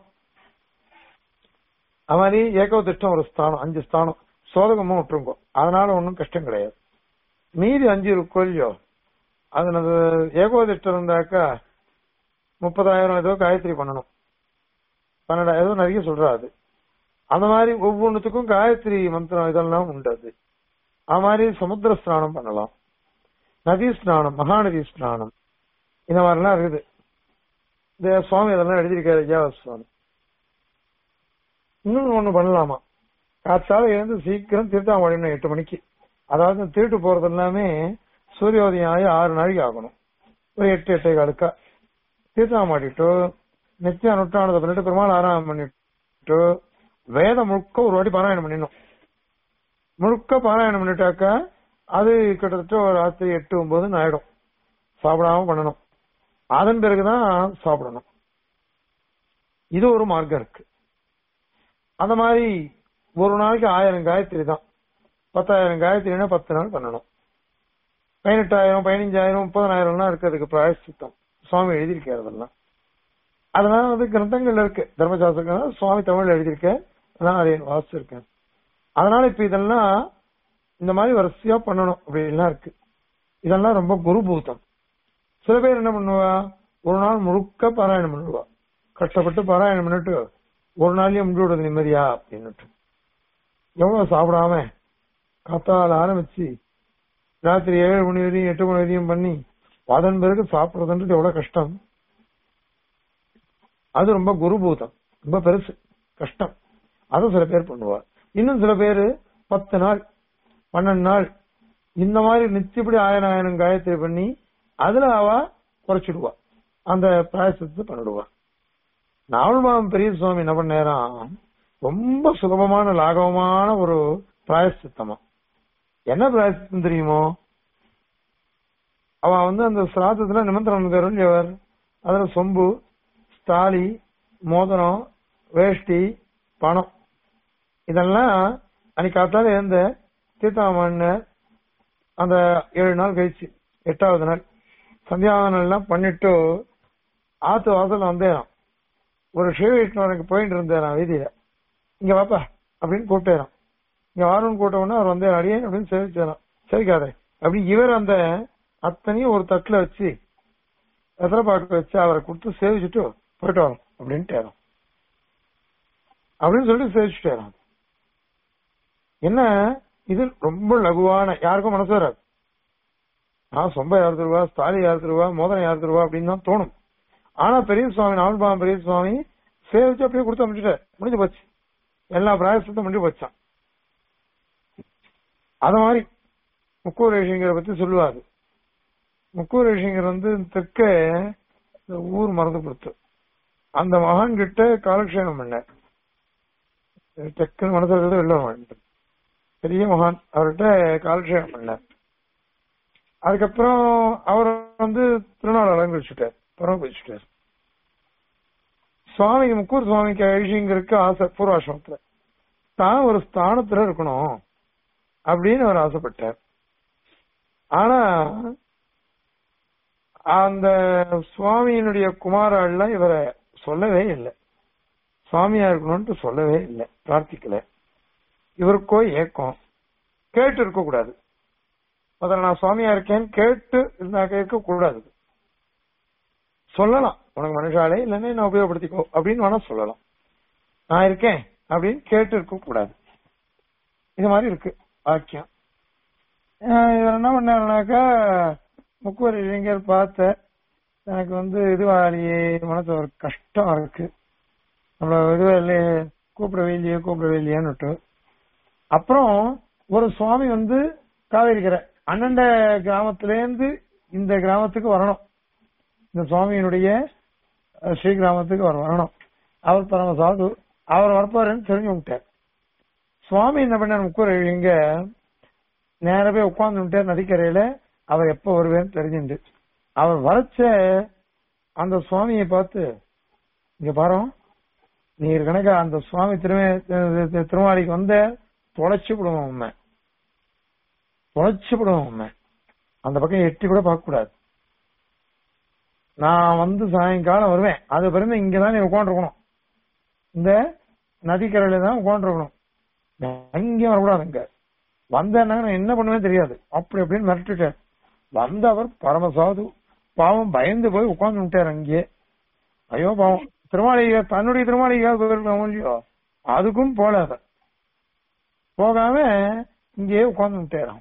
அது மாதிரி ஏகோதிஷ்டம் ஒரு ஸ்தானம் அஞ்சு ஸ்தானம் சோதகமும் விட்டுருங்கோ அதனால ஒன்றும் கஷ்டம் கிடையாது மீதி அஞ்சு இருக்கோ இல்லையோ அது நம்ம ஏகோதிஷ்டம் இருந்தாக்கா முப்பதாயிரம் ஏதோ காயத்ரி பண்ணணும் பன்னெண்டாயிரம் ஏதோ நிறைய சொல்றா அது அந்த மாதிரி ஒவ்வொன்றுத்துக்கும் காயத்ரி மந்திரம் இதெல்லாம் உண்டு அது அது மாதிரி சமுத்திர ஸ்நானம் பண்ணலாம் நதி ஸ்நானம் மகாநதி ஸ்நானம் இந்த மாதிரிலாம் இருக்குது இந்த சுவாமி அதெல்லாம் எழுதியிருக்காரு ஐயாவ சுவாமி இன்னும் ஒண்ணு பண்ணலாமா காத்தால எழுந்து சீக்கிரம் தீர்த்தம் ஓடிடணும் எட்டு மணிக்கு அதாவது திருட்டு போறது எல்லாமே சூரியோதயம் ஆகி ஆறு நாளைக்கு ஆகணும் ஒரு எட்டு எட்டே காலுக்கா தீர்த்தம் மாட்டிட்டு நித்திய அனுஷ்டானத்தை பண்ணிட்டு பெருமாள் ஆராதனை பண்ணிட்டு வேதம் முழுக்க ஒரு வாட்டி பாராயணம் பண்ணிடணும் முழுக்க பாராயணம் பண்ணிட்டாக்கா அது கிட்டத்தட்ட ஒரு ராத்திரி எட்டு ஒன்பதுன்னு ஆயிடும் சாப்பிடாம பண்ணணும் அதன் பிறகுதான் சாப்பிடணும் இது ஒரு மார்க்கம் இருக்கு அந்த மாதிரி ஒரு நாளைக்கு ஆயிரம் காயத்ரி தான் பத்தாயிரம் காயத்ரினா பத்து நாள் பண்ணணும் பதினெட்டாயிரம் பதினஞ்சாயிரம் முப்பதனாயிரம்லாம் இருக்கு அதுக்கு பிராயசித்தம் சுவாமி எழுதியிருக்காரு அதெல்லாம் அதனால வந்து கிரந்தங்கள்ல இருக்கு தர்மசாஸ்திரம் சுவாமி தமிழ்ல எழுதியிருக்க அதான் அதை வாசிச்சிருக்கேன் அதனால இப்ப இதெல்லாம் இந்த மாதிரி வரிசையா பண்ணணும் அப்படின்லாம் இருக்கு இதெல்லாம் ரொம்ப குருபூதம் சில பேர் என்ன பண்ணுவா ஒரு நாள் முழுக்க பாராயணம் பண்ணுவா கஷ்டப்பட்டு பாராயணம் பண்ணிட்டு ஒரு நாள்லயே முடிவிடுறது நிம்மதியா அப்படின்னுட்டு எவ்வளவு சாப்பிடாம காத்தால ஆரம்பிச்சு ராத்திரி ஏழு மணி வரையும் எட்டு மணி வரையும் பண்ணி அதன் பிறகு சாப்பிடுறதுன்றது எவ்வளவு கஷ்டம் அது ரொம்ப குருபூதம் ரொம்ப பெருசு கஷ்டம் அதை சில பேர் பண்ணுவா இன்னும் சில பேர் பத்து நாள் பன்னெண்டு நாள் இந்த மாதிரி நித்தியப்படி ஆயிரம் ஆயிரம் காயத்ரி பண்ணி அதுல அவ குறைச்சிடுவா அந்த பிராயசத்தை பண்ணிடுவா நாவல்மாம் பெரிய சுவாமி என்ன பண்ணேராம் ரொம்ப சுலபமான லாகவமான ஒரு பிராயசித்தமா என்ன பிராயசித்தம் தெரியுமோ அவ வந்து அந்த சிராதத்துல நிமந்திரம் அவர் அதுல சொம்பு ஸ்தாலி மோதிரம் வேஷ்டி பணம் இதெல்லாம் அன்னைக்கு காத்தால இருந்த தீர்த்தாமண்ண அந்த ஏழு நாள் கழிச்சு எட்டாவது நாள் சந்தியாவனம் எல்லாம் பண்ணிட்டு ஆத்து வாசல்ல வந்தேன் ஒரு ஷேவிக்கு போயிட்டு இருந்தேன் வீதியில இங்க வாப்பா அப்படின்னு கூப்பிட்டேன் இங்க வாரம்னு கூட்ட உடனே அவர் வந்தேன் அடியே அப்படின்னு சேவிச்சாராம் சரிக்காதே அப்படி இவர் அந்த அத்தனையும் ஒரு தட்டுல வச்சு எத்தனை பாக்கு வச்சு அவரை கொடுத்து சேவிச்சுட்டு போயிட்டு வரோம் அப்படின்ட்டு அப்படின்னு சொல்லிட்டு சேவிச்சுட்டேன் என்ன இது ரொம்ப லகுவான யாருக்கும் மனசு வராது நான் சொம்ப யார் தருவா ஸ்தாலி யார் தருவா மோதனம் யார் தருவா அப்படின்னு தான் தோணும் ஆனா பெரிய சுவாமி நாவல்பாம் பெரிய சுவாமி சேவிச்சு அப்படியே கொடுத்து அமைச்சுட்டார் முடிஞ்சு போச்சு எல்லா பிராயசத்தும் முடிஞ்சு போச்சான் அத மாதிரி முக்கூர் ரேஷிங்கரை பத்தி சொல்லுவாரு முக்கூர் ரேஷிங்கர் வந்து தெற்க இந்த ஊர் மறந்து கொடுத்து அந்த மகான் கிட்ட காலக்ஷேபம் பண்ணார் தெற்கு மனசுல வெளில வாழ்ந்து பெரிய மகான் அவர்கிட்ட காலக்ஷேபம் பண்ணார் அதுக்கப்புறம் அவர் வந்து திருநாள் அலங்கரிச்சுட்டார் பரம வச்சுட்டார் சுவாமி முக்கூர் சுவாமிக்கு ஐஷிங்கருக்கு ஆசை பூர்வாசிரமத்துல தான் ஒரு ஸ்தானத்துல இருக்கணும் அப்படின்னு அவர் ஆசைப்பட்டார் ஆனா அந்த சுவாமியினுடைய குமாராள்லாம் இவரை சொல்லவே இல்லை சுவாமியா இருக்கணும்னு சொல்லவே இல்லை பிரார்த்திக்கல இவருக்கோ ஏக்கம் கேட்டு இருக்க கூடாது முதல்ல நான் சுவாமியா இருக்கேன்னு கேட்டு இருந்தாக்க இருக்க கூடாது சொல்லலாம் உனக்கு மனுஷாலே இல்லைன்னா நான் உபயோகப்படுத்திக்கோ அப்படின்னு வேணா சொல்லலாம் நான் இருக்கேன் அப்படின்னு கேட்டு இருக்க கூடாது இது மாதிரி இருக்கு வாக்கியம் அஹ் இவர் என்ன பண்ணாருனாக்கா முக்குவர் இளைஞர் பார்த்த எனக்கு வந்து இதுவாலேயே மனசு ஒரு கஷ்டம் இருக்கு நம்மள இதுவா இல்லையே கூப்பிடவே இல்லையே கூப்பிடவே இல்லையான்னு அப்புறம் ஒரு சுவாமி வந்து காவேரிக்கரை அண்ணண்ட கிராமத்திலேருந்து இந்த கிராமத்துக்கு வரணும் இந்த சுவாமியினுடைய அஹ், ஸ்ரீ கிராமத்துக்கு அவர் வரணும் அவர் பரம சாது அவர் வரப்போறேன்னு தெரிஞ்சு விட்டார் சுவாமி என்ன பண்ணார் முக்கூர் இங்க நேர போய் உட்கார்ந்து நதிக்கரையில அவர் எப்ப வருவேன்னு தெரிஞ்சுண்டு அவர் வரைச்ச அந்த சுவாமியை பார்த்து இங்க பாரு நீ கணக்க அந்த சுவாமி திருமே திருமாளிக்கு வந்த தொலைச்சு விடுவோம் உண்மை தொலைச்சு விடுவோம் உண்மை அந்த பக்கம் எட்டி கூட பார்க்க கூடாது நான் வந்து சாயங்காலம் வருவேன் அது பிறகு இங்கதான் நீ உட்காந்துருக்கணும் இந்த நதிக்கரையில தான் உட்காந்துருக்கணும் எங்கேயும் வரக்கூடாது இங்க வந்தேன்னா நான் என்ன பண்ணுவேன் தெரியாது அப்படி அப்படின்னு மிரட்டுட்டார் வந்தவர் பரமசாது பாவம் பயந்து போய் உட்கார்ந்து விட்டார் அங்கேயே ஐயோ பாவம் திருமாளிகை தன்னுடைய திருமாளிகையாக போயிருக்காங்க இல்லையோ அதுக்கும் போல அவர் போகாம இங்கேயே உட்கார்ந்து விட்டாராம்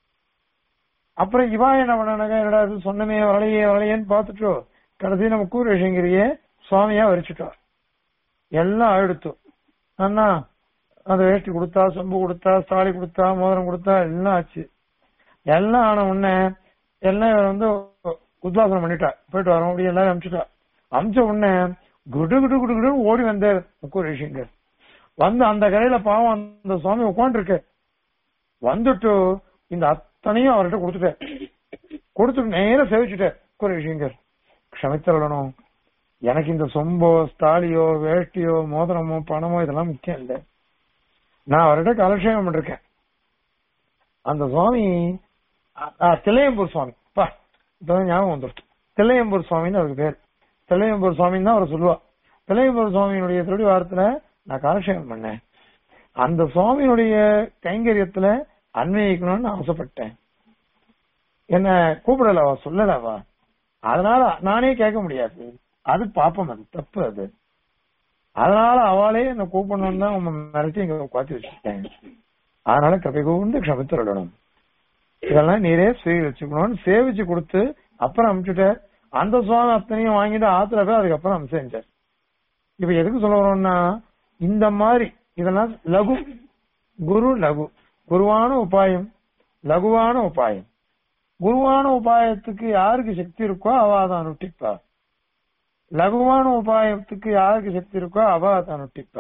அப்புறம் இவா என்ன பண்ணாங்க என்னடா இது சொன்னமே வரலையே வரலையேன்னு பார்த்துட்டோ கடைசி நம்ம கூரேஷங்கிரியே சுவாமியா வரிச்சுட்டார் எல்லாம் அழுத்து அண்ணா அந்த வேஷ்டி கொடுத்தா சொம்பு கொடுத்தா தாலி கொடுத்தா மோதிரம் கொடுத்தா எல்லாம் ஆச்சு எல்லாம் ஆன உடனே எல்லாம் இவர் வந்து உத்வாசனம் பண்ணிட்டா போயிட்டு வரோம் அப்படி எல்லாரும் அமிச்சுட்டா அமிச்ச உடனே குடு குடு குடு குடுன்னு ஓடி வந்தார் முக்கூர் ரிஷிங்கர் வந்து அந்த கரையில பாவம் அந்த சுவாமி உட்காந்துருக்கு வந்துட்டு இந்த அத்தனையும் அவர்கிட்ட கொடுத்துட்டார் கொடுத்துட்டு நேரம் சேவிச்சுட்டார் முக்கூர் ரிஷிங்கர் க்ஷமித்தரணும் எனக்கு இந்த சொம்போ ஸ்தாலியோ வேஷ்டியோ மோதிரமோ பணமோ இதெல்லாம் முக்கியம் இல்லை நான் அவர்கிட்ட கலட்சேபம் பண்ணிருக்கேன் அந்த சுவாமி அ- அ, தில்லையம்பூர் சுவாமி பா இப்ப ஞாபகம் வந்துருச்சு தில்லையம்பூர் சுவாமின்னு அவருக்கு பேர் தில்லையம்பூர் சுவாமின்னு தான் அவர் சொல்லுவா தில்லையம்பூர் சுவாமியினுடைய திருடி வாரத்துல நான் காலட்சேபம் பண்ணேன் அந்த சுவாமியினுடைய கைங்கரியத்துல அன்வயிக்கணும்னு ஆசைப்பட்டேன் என்ன கூப்பிடலவா சொல்லலவா அதனால நானே கேட்க முடியாது அது பாப்பம் அது தப்பு அது அதனால அவளே என்ன கூப்பிடணும்னு தான் உங்க மிரட்டி இங்க உட்காந்து வச்சுட்டேன் அதனால கதை கூர்ந்து க்ஷமித்துடணும் இதெல்லாம் நீரே சேவிச்சுக்கணும்னு சேவிச்சு கொடுத்து அப்புறம் அனுப்பிச்சுட்ட அந்த சுவாமி அத்தனையும் வாங்கிட்டு ஆத்துல போய் அதுக்கப்புறம் அனுப்பிச்சேன் இப்ப எதுக்கு சொல்ல வரோம்னா இந்த மாதிரி இதெல்லாம் லகு குரு லகு குருவான உபாயம் லகுவான உபாயம் குருவான உபாயத்துக்கு யாருக்கு சக்தி இருக்கோ அவ அதை அனுஷ்டிப்பா லகுவான உபாயத்துக்கு யாருக்கு சக்தி இருக்கோ அவ அதை அனுஷ்டிப்பா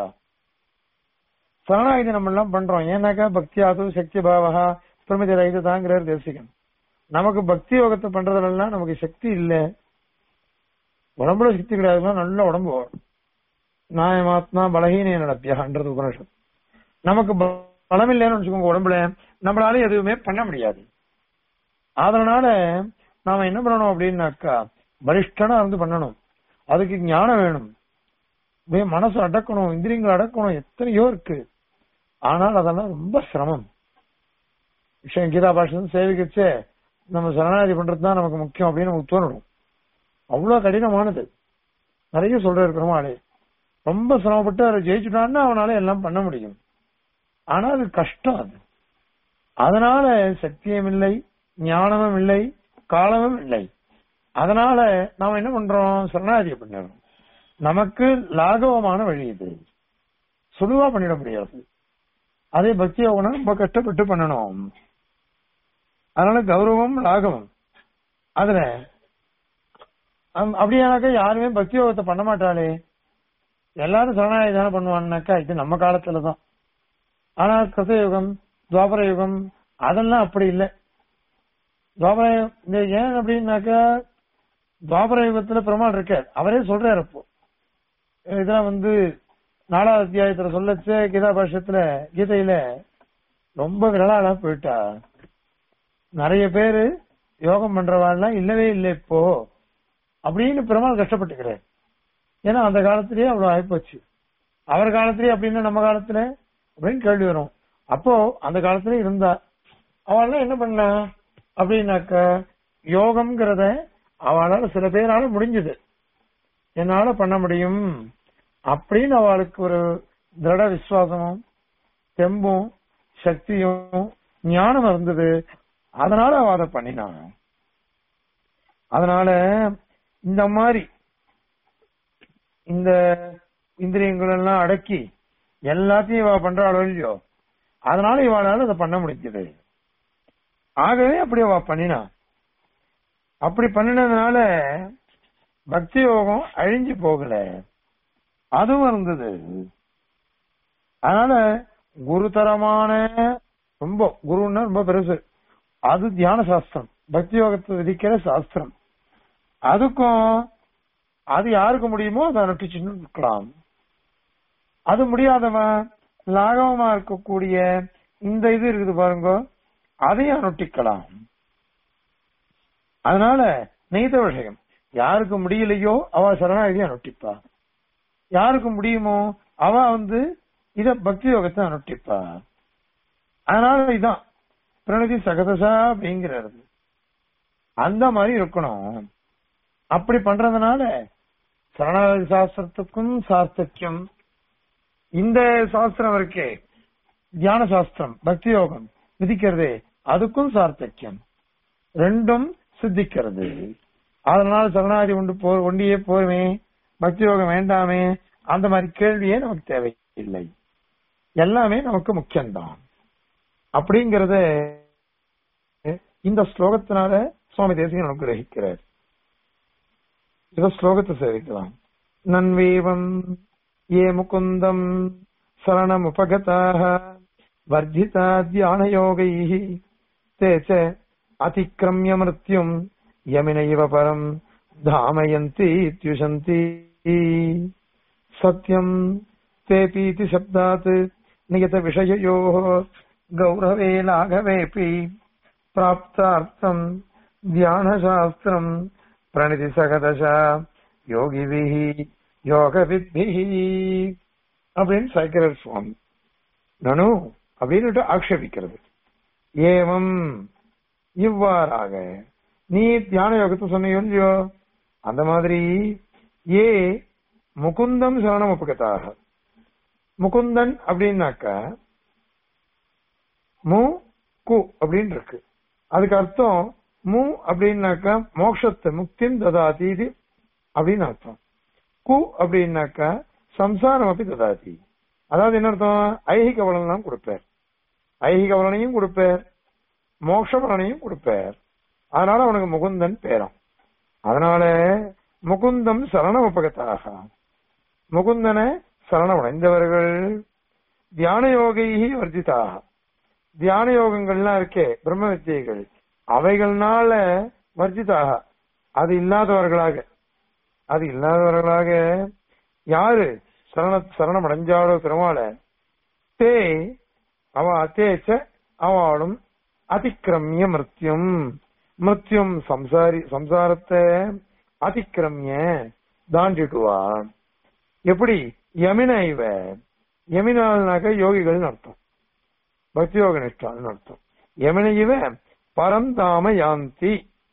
சரணாகிதி நம்ம எல்லாம் பண்றோம் ஏன்னாக்கா பக்தியாது சக்தி பாவகா பிரமித ரைது தாங்கிறார் தேசிகன் நமக்கு பக்தி யோகத்தை பண்றதுலாம் நமக்கு சக்தி இல்ல உடம்புல சக்தி கிடையாதுன்னா நல்ல உடம்பு வரும். நாயமாத்மா பலகீன நடப்பியான்றது உபனிஷத் நமக்கு ப- பலம் இல்லைன்னு வச்சுக்கோங்க உடம்புல நம்மளால எதுவுமே பண்ண முடியாது அதனால நாம என்ன பண்ணணும் அப்படின்னாக்கா பலிஷ்டனா இருந்து பண்ணணும் அதுக்கு ஞானம் வேணும் வே- மனசு அடக்கணும் இந்திரியங்களை அடக்கணும் எத்தனையோ இருக்கு ஆனால் அதெல்லாம் ரொம்ப சிரமம் விஷயம் கீதா பாஷன் சேவிக்கச்சே நம்ம சரணாதி பண்றது தான் நமக்கு முக்கியம் அப்படின்னு நமக்கு தோணணும் அவ்வளவு கடினமானது நிறைய சொல்ற இருக்கிறோம் ஆளே ரொம்ப சிரமப்பட்டு அதை ஜெயிச்சுட்டான்னா அவனால எல்லாம் பண்ண முடியும் ஆனா அது கஷ்டம் அது அதனால சத்தியம் இல்லை ஞானமும் இல்லை காலமும் இல்லை அதனால நாம என்ன பண்றோம் சரணாதியை பண்ணிடுறோம் நமக்கு லாகவமான வழி இது சுழுவா பண்ணிட முடியாது அதே பக்தி யோகம்னா ரொம்ப கஷ்டப்பட்டு பண்ணணும் அதனால கௌரவம் லாகவம் அதுல அம்- அப்படியானாக்கா யாருமே பக்தி யோகத்தை பண்ண மாட்டாளே எல்லாரும் சரணாகி தானே பண்ணுவான்னாக்கா இது நம்ம காலத்துலதான் ஆனா கிருதயுகம் துவாபர யுகம் அதெல்லாம் அப்படி இல்லை துவாபர யு- இந்த ஏன் அப்படின்னாக்கா துவாபர யுகத்துல பெருமாள் இருக்கார் அவரே சொல்றாரு அப்போ இதெல்லாம் வந்து நாலாவது அத்தியாயத்துல சொல்லச்சு கீதா பாஷ்யத்துல கீதையில ரொம்ப விரலாளா போயிட்டா நிறைய பேரு யோகம் பண்றவாள்லாம் இல்லவே இல்லை இப்போ அப்படின்னு பெருமாள் கஷ்டப்பட்டுக்கிறார் ஏன்னா அந்த காலத்திலேயே அவ்வளவு ஆயிப்போச்சு அவர் காலத்திலேயே அப்படின்னா நம்ம காலத்துல அப்படின்னு கேள்வி வரும் அப்போ அந்த காலத்துல இருந்தா அவள்லாம் என்ன பண்ணா அப்படின்னாக்க யோகம்ங்கிறத அவளால சில பேரால முடிஞ்சது என்னால பண்ண முடியும் அப்படின்னு அவளுக்கு ஒரு திருட விசுவாசமும் தெம்பும் சக்தியும் ஞானம் இருந்தது அதனால அவ அதை பண்ணினான் அதனால இந்த மாதிரி இந்த இந்திரியங்கள் எல்லாம் அடக்கி எல்லாத்தையும் இவ பண்றாளோ இல்லையோ அதனால இவாளால அதை பண்ண முடிஞ்சது ஆகவே அப்படி அவ பண்ணினா அப்படி பண்ணினதுனால பக்தி யோகம் அழிஞ்சு போகல அதுவும் இருந்தது அதனால குருதரமான ரொம்ப குருன்னா ரொம்ப பெருசு அது தியான சாஸ்திரம் பக்தி யோகத்தை விதிக்கிற சாஸ்திரம் அதுக்கும் அது யாருக்கு முடியுமோ அதை அனுப்பிச்சுன்னு இருக்கலாம் அது முடியாதவன் லாகவமா இருக்கக்கூடிய இந்த இது இருக்குது பாருங்க அதையும் அனுட்டிக்கலாம் அதனால நெய்த விஷயம் யாருக்கு முடியலையோ அவ சரணாகதி அனுட்டிப்பா யாருக்கு முடியுமோ அவ வந்து இத பக்தி யோகத்தை அனுட்டிப்பா அதனால இதான் பிரணதி சகதசா அப்படிங்கிறது அந்த மாதிரி இருக்கணும் அப்படி பண்றதுனால சரணாகதி சாஸ்திரத்துக்கும் சாஸ்திரியம் இந்த சாஸ்திரம் இருக்கே தியான சாஸ்திரம் பக்தி யோகம் விதிக்கிறதே அதுக்கும் சார்த்தக்கியம் ரெண்டும் சித்திக்கிறது அதனால சரணாகதி உண்டு போ ஒண்டியே போருமே பக்தி யோகம் வேண்டாமே அந்த மாதிரி கேள்வியே நமக்கு தேவையில்லை எல்லாமே நமக்கு முக்கியம்தான் அப்படிங்கறத இந்த ஸ்லோகத்தினால சுவாமி தேசிகன் நமக்கு கிரகிக்கிறார் இத ஸ்லோகத்தை சேவிக்கலாம் நன்வீவம் ஏ முகுந்தம் சரணமுபகதாக வர்திதா தியானயோகைः ते च अतिक्रम्य मृत्युम् यमिनैव परम् धामयन्ति त्युषन्ति सत्यम् तेऽपीति शब्दात् नियतविषययोः गौरवे लाघवेऽपि प्राप्तार्थम् ध्यानशास्त्रम् प्रणितिसहदश யோகிபிஹ யோகவித்பிஹ அப்படின்னு சைக்கரர் சுவாமி நனு அப்படின்னுட்டு ஆக்ஷேபிக்கிறது ஏவம் இவ்வாறாக நீ தியான யோகத்தை சொன்னியோ இல்லையோ அந்த மாதிரி ஏ முகுந்தம் சரணம் உபகதாக முகுந்தன் அப்படின்னாக்க மு கு அப்படின்னு இருக்கு அதுக்கு அர்த்தம் மு அப்படின்னாக்கா மோட்சத்தை முக்தின் ததாதி இது அப்படின்னு அர்த்தம் கு அப்படின்னாக்கா சம்சாரம் அப்படி ததாதி அதாவது என்ன அர்த்தம் ஐகிக பலன்லாம் கொடுப்பார் ஐகிக பலனையும் கொடுப்பார் மோட்ச பலனையும் கொடுப்பார் அதனால அவனுக்கு முகுந்தன் பேரம் அதனால முகுந்தம் சரண உபகத்தாக முகுந்தனை சரணமடைந்தவர்கள் தியான யோகை வர்த்திதாக தியான யோகங்கள்லாம் இருக்கே பிரம்ம வித்தியைகள் அவைகள்னால வர்த்திதாக அது இல்லாதவர்களாக அது இல்லாதவர்களாக யாரு சரண சரணம் அடைஞ்சாளோ பெருமாள தே அவ தேச்ச அவளும் அதிக்கிரமிய மிருத்யும் மிருத்யும் சம்சாரி சம்சாரத்தை அதிக்கிரமிய தாண்டிடுவா எப்படி யமின இவ யமினால்னாக்க யோகிகள்னு அர்த்தம் பக்தி யோக நிஷ்டான்னு அர்த்தம் யமின இவ பரந்தாம யாந்தி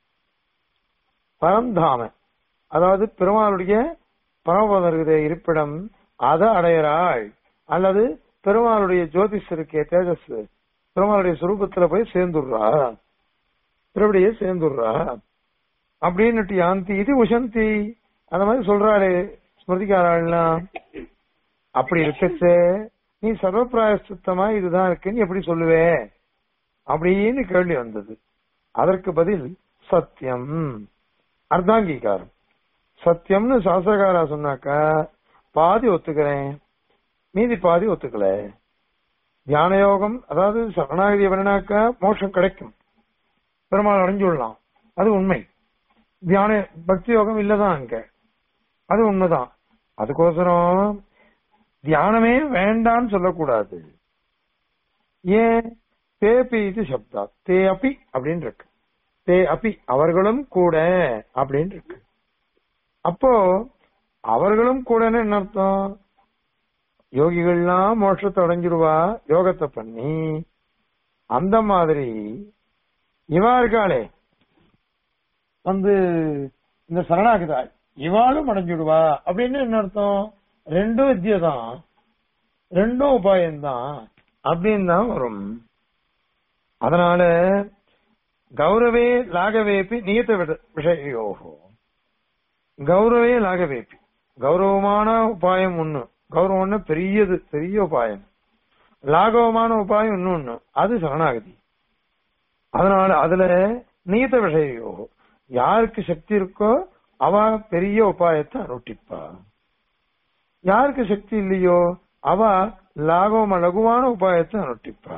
பரந்தாம அதாவது பெருமாளுடைய பரமபதம் இருக்குது இருப்பிடம் அதை அடையறாள் அல்லது பெருமாளுடைய ஜோதிஷ் இருக்கே தேஜஸ் பெருமாளுடைய சுரூபத்துல போய் சேர்ந்துடுறா திருவடியே சேர்ந்துடுறா அப்படின்னுட்டு யாந்தி இது உசந்தி அந்த மாதிரி சொல்றாரு ஸ்மிருதிக்காரெல்லாம் அப்படி இருக்கச்சே நீ சர்வப்பிராயஸ்தமா இதுதான் இருக்குன்னு எப்படி சொல்லுவே அப்படின்னு கேள்வி வந்தது அதற்கு பதில் சத்தியம் அர்த்தாங்கீகாரம் சத்தியம்னு சாஸ்திரகாரா சொன்னாக்கா பாதி ஒத்துக்கிறேன் மீதி பாதி ஒத்துக்கல தியான யோகம் அதாவது சரணாகதி பண்ணனாக்கா மோட்சம் கிடைக்கும் பெருமாள் அடைஞ்சு விடலாம் அது உண்மை தியான பக்தி யோகம் இல்லதான் அங்க அது உண்மைதான் அதுக்கோசரம் தியானமே வேண்டான்னு சொல்லக்கூடாது ஏன் தே பீதி சப்தா தே அப்பி அப்படின்னு இருக்கு தே அப்பி அவர்களும் கூட அப்படின்னு இருக்கு அப்போ அவர்களும் கூடன்னு என்ன அர்த்தம் யோகிகள்லாம் மோட்சத்தை அடைஞ்சிருவா யோகத்தை பண்ணி அந்த மாதிரி இவா இருக்காளே வந்து இந்த சரணாகிதா இவாளும் அடைஞ்சிடுவா அப்படின்னு என்ன அர்த்தம் ரெண்டும் வித்தியை தான் ரெண்டும் உபாயம்தான் அப்படின்னு தான் வரும் அதனால கௌரவே லாகவேபி நியத்த விட- விஷயோகோ கௌரவே லாகவேபி கௌரவமான உபாயம் ஒண்ணு கௌரவம்னா பெரியது பெரிய உபாயம் லாகவமான உபாயம் இன்னொன்னு அது சரணாகதி அதனால அதுல நீத்த விஷயோ யாருக்கு சக்தி இருக்கோ அவ பெரிய உபாயத்தை அனுட்டிப்பா யாருக்கு சக்தி இல்லையோ அவ லாகவம லகுவான உபாயத்தை அனுட்டிப்பா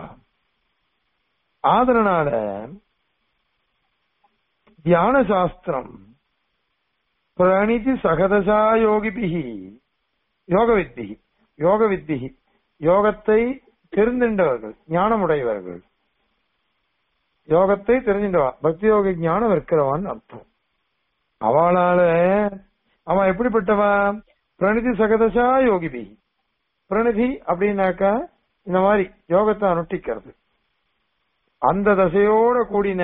அதனால தியான சாஸ்திரம் பிரணிதி சகதசா யோகிபிகி யோகவித்திகி யோகவித்திகி யோகத்தை தெரிந்தின்றவர்கள் ஞானமுடையவர்கள் யோகத்தை தெரிஞ்சின்றவா பக்தி யோக ஞானம் இருக்கிறவான்னு அர்த்தம் அவளால அவன் எப்படிப்பட்டவா பிரணிதி சகதசா யோகிபி பிரணிதி அப்படின்னாக்கா இந்த மாதிரி யோகத்தை அனுஷ்டிக்கிறது அந்த தசையோட கூடின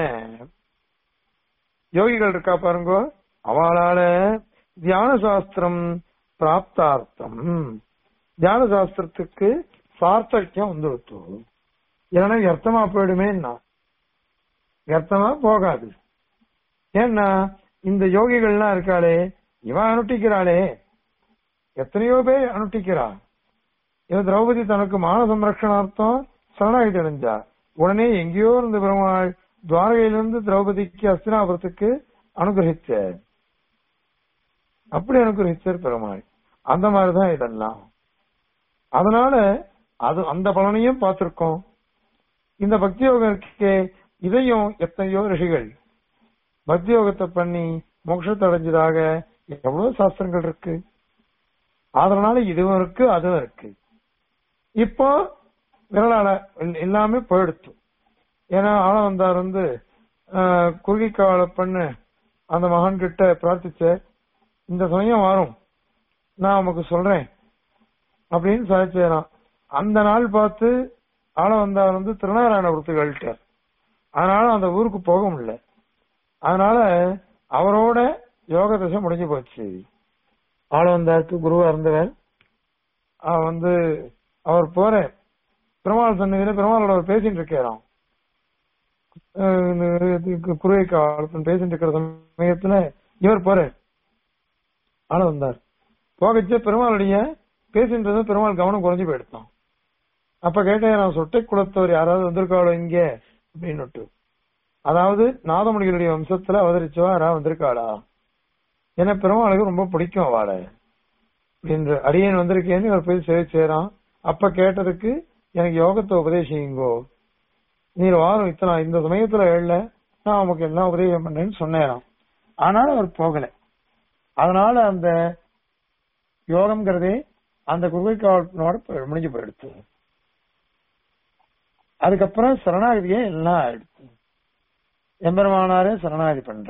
யோகிகள் இருக்கா பாருங்க அவளால தியான சாஸ்திரம் பிராப்தார்த்தம் தியான சாஸ்திரத்துக்கு சார்த்தக்கியம் வந்துடுத்து இல்லைன்னா வியர்த்தமா போயிடுமேன்னா வியர்த்தமா போகாது ஏன்னா இந்த யோகிகள்லாம் இருக்காளே இவன் அனுஷ்டிக்கிறாளே எத்தனையோ பேர் அனுஷ்டிக்கிறா இவன் திரௌபதி தனக்கு மான சம்ரட்சணார்த்தம் சரணாகி அடைஞ்சா உடனே எங்கேயோ இருந்த பெருமாள் துவாரகையிலிருந்து திரௌபதிக்கு அஸ்தினாபுரத்துக்கு அனுகிரகிச்சார் அப்படி அனுகிரகிச்சார் பெருமாள் அந்த மாதிரிதான் இதெல்லாம் அதனால அது அந்த பலனையும் பார்த்திருக்கோம் இந்த பக்தி யோகம் இருக்கே இதையும் எத்தனையோ ரிஷிகள் பக்தி யோகத்தை பண்ணி மோட்சத்தை அடைஞ்சதாக எவ்வளவு சாஸ்திரங்கள் இருக்கு அதனால இதுவும் இருக்கு அதுவும் இருக்கு இப்போ விரலால எல்லாமே போயிடுத்து ஏன்னா ஆள வந்தார் வந்து குறுகிக்காவலை பண்ணு அந்த மகன் கிட்ட பிரார்த்திச்ச இந்த சமயம் வரும் நான் உமக்கு சொல்றேன் அப்படின்னு சாதிச்சாராம் அந்த நாள் பார்த்து ஆள வந்தார் வந்து திருநாராயணபுரத்துக்கு கழிட்டார் அதனால அந்த ஊருக்கு போக முடியல அதனால அவரோட யோக தசை முடிஞ்சு போச்சு ஆள வந்தாருக்கு குருவா இருந்தவர் அவர் வந்து அவர் போற பெருமாள் சன்னதியில பெருமாளோட அவர் பேசிட்டு இருக்கிறான் குருவை காலத்தில் பேசிட்டு இருக்கிற சமயத்துல இவர் போறார் ஆள வந்தார் போகச்சே பெருமாளுடைய பேசின்றது பெருமாள் கவனம் குறைஞ்சு போயிடுத்தான் அப்ப கேட்டேன் நான் சொட்டை குலத்தவர் யாராவது வந்திருக்காளோ இங்க அப்படின்னு அதாவது நாதமணிகளுடைய வம்சத்துல அவதரிச்சவா யாராவது வந்திருக்காளா ஏன்னா பெருமாளுக்கு ரொம்ப பிடிக்கும் அவளை என்று அடியேன் வந்திருக்கேன்னு இவர் போய் சேவை செய்யறான் அப்ப கேட்டதுக்கு எனக்கு யோகத்தை உபதேசிங்கோ நீர் வாரம் இத்தனை இந்த சமயத்துல எழல நான் உமக்கு எல்லாம் உபதேசம் பண்றேன்னு சொன்னேன் ஆனாலும் அவர் போகல அதனால அந்த யோகம்ங்கிறதே அந்த குகை காவலனோட முடிஞ்சு போயிடுச்சு அதுக்கப்புறம் சரணாகதியே எல்லாம் ஆயிடுச்சு எம்பெருமானாரே சரணாகதி பண்ற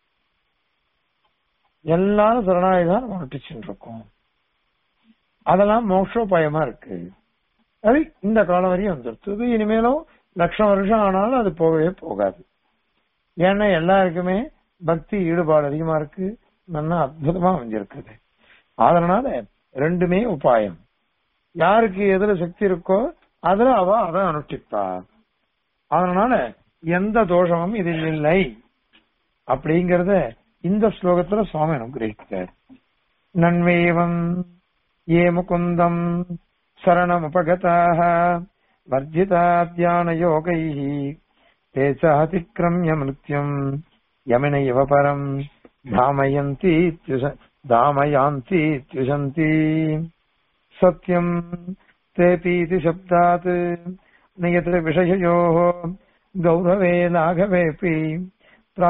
எல்லாரும் சரணாகதி தான் நம்ம நட்டிச்சுட்டு இருக்கோம் அதெல்லாம் மோட்சோபாயமா இருக்கு அது இந்த காலம் வரையும் வந்துடுச்சு இது இனிமேலும் லட்சம் வருஷம் ஆனாலும் அது போகவே போகாது ஏன்னா எல்லாருக்குமே பக்தி ஈடுபாடு அதிகமா இருக்கு நல்லா அற்புதமா அமைஞ்சிருக்குது அதனால ரெண்டுமே உபாயம் யாருக்கு எதுல சக்தி இருக்கோ அதுல அவ அதை அனுஷ்டிப்பா அதனால எந்த தோஷமும் இதில் இல்லை அப்படிங்கறத இந்த ஸ்லோகத்துல சுவாமி அனுகிரகித்தார் நன்மேவம் ஏ முகுந்தம் சரணமுபகதாக வர்ஜிதா தியான யோகை தேசாதிக்கிரமிய மிருத்யம் யமின இவ பரம் தாமயந்தி தாமயாந்தி தியுஷந்தி சத்யம் தேபீதி சப்தாத் நியத விஷயயோः गौरवे लाघवेऽपि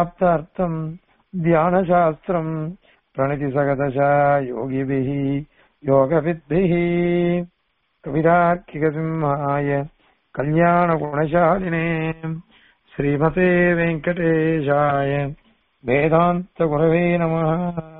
प्राप्तार्थम् ध्यानशास्त्रम् प्रणतिसगदशा योगिभिः योगविद्भिः कविरार्किकसिंहाय कल्याणगुणशालिने श्रीमते वेङ्कटेशाय वेदान्तगुरवे नमः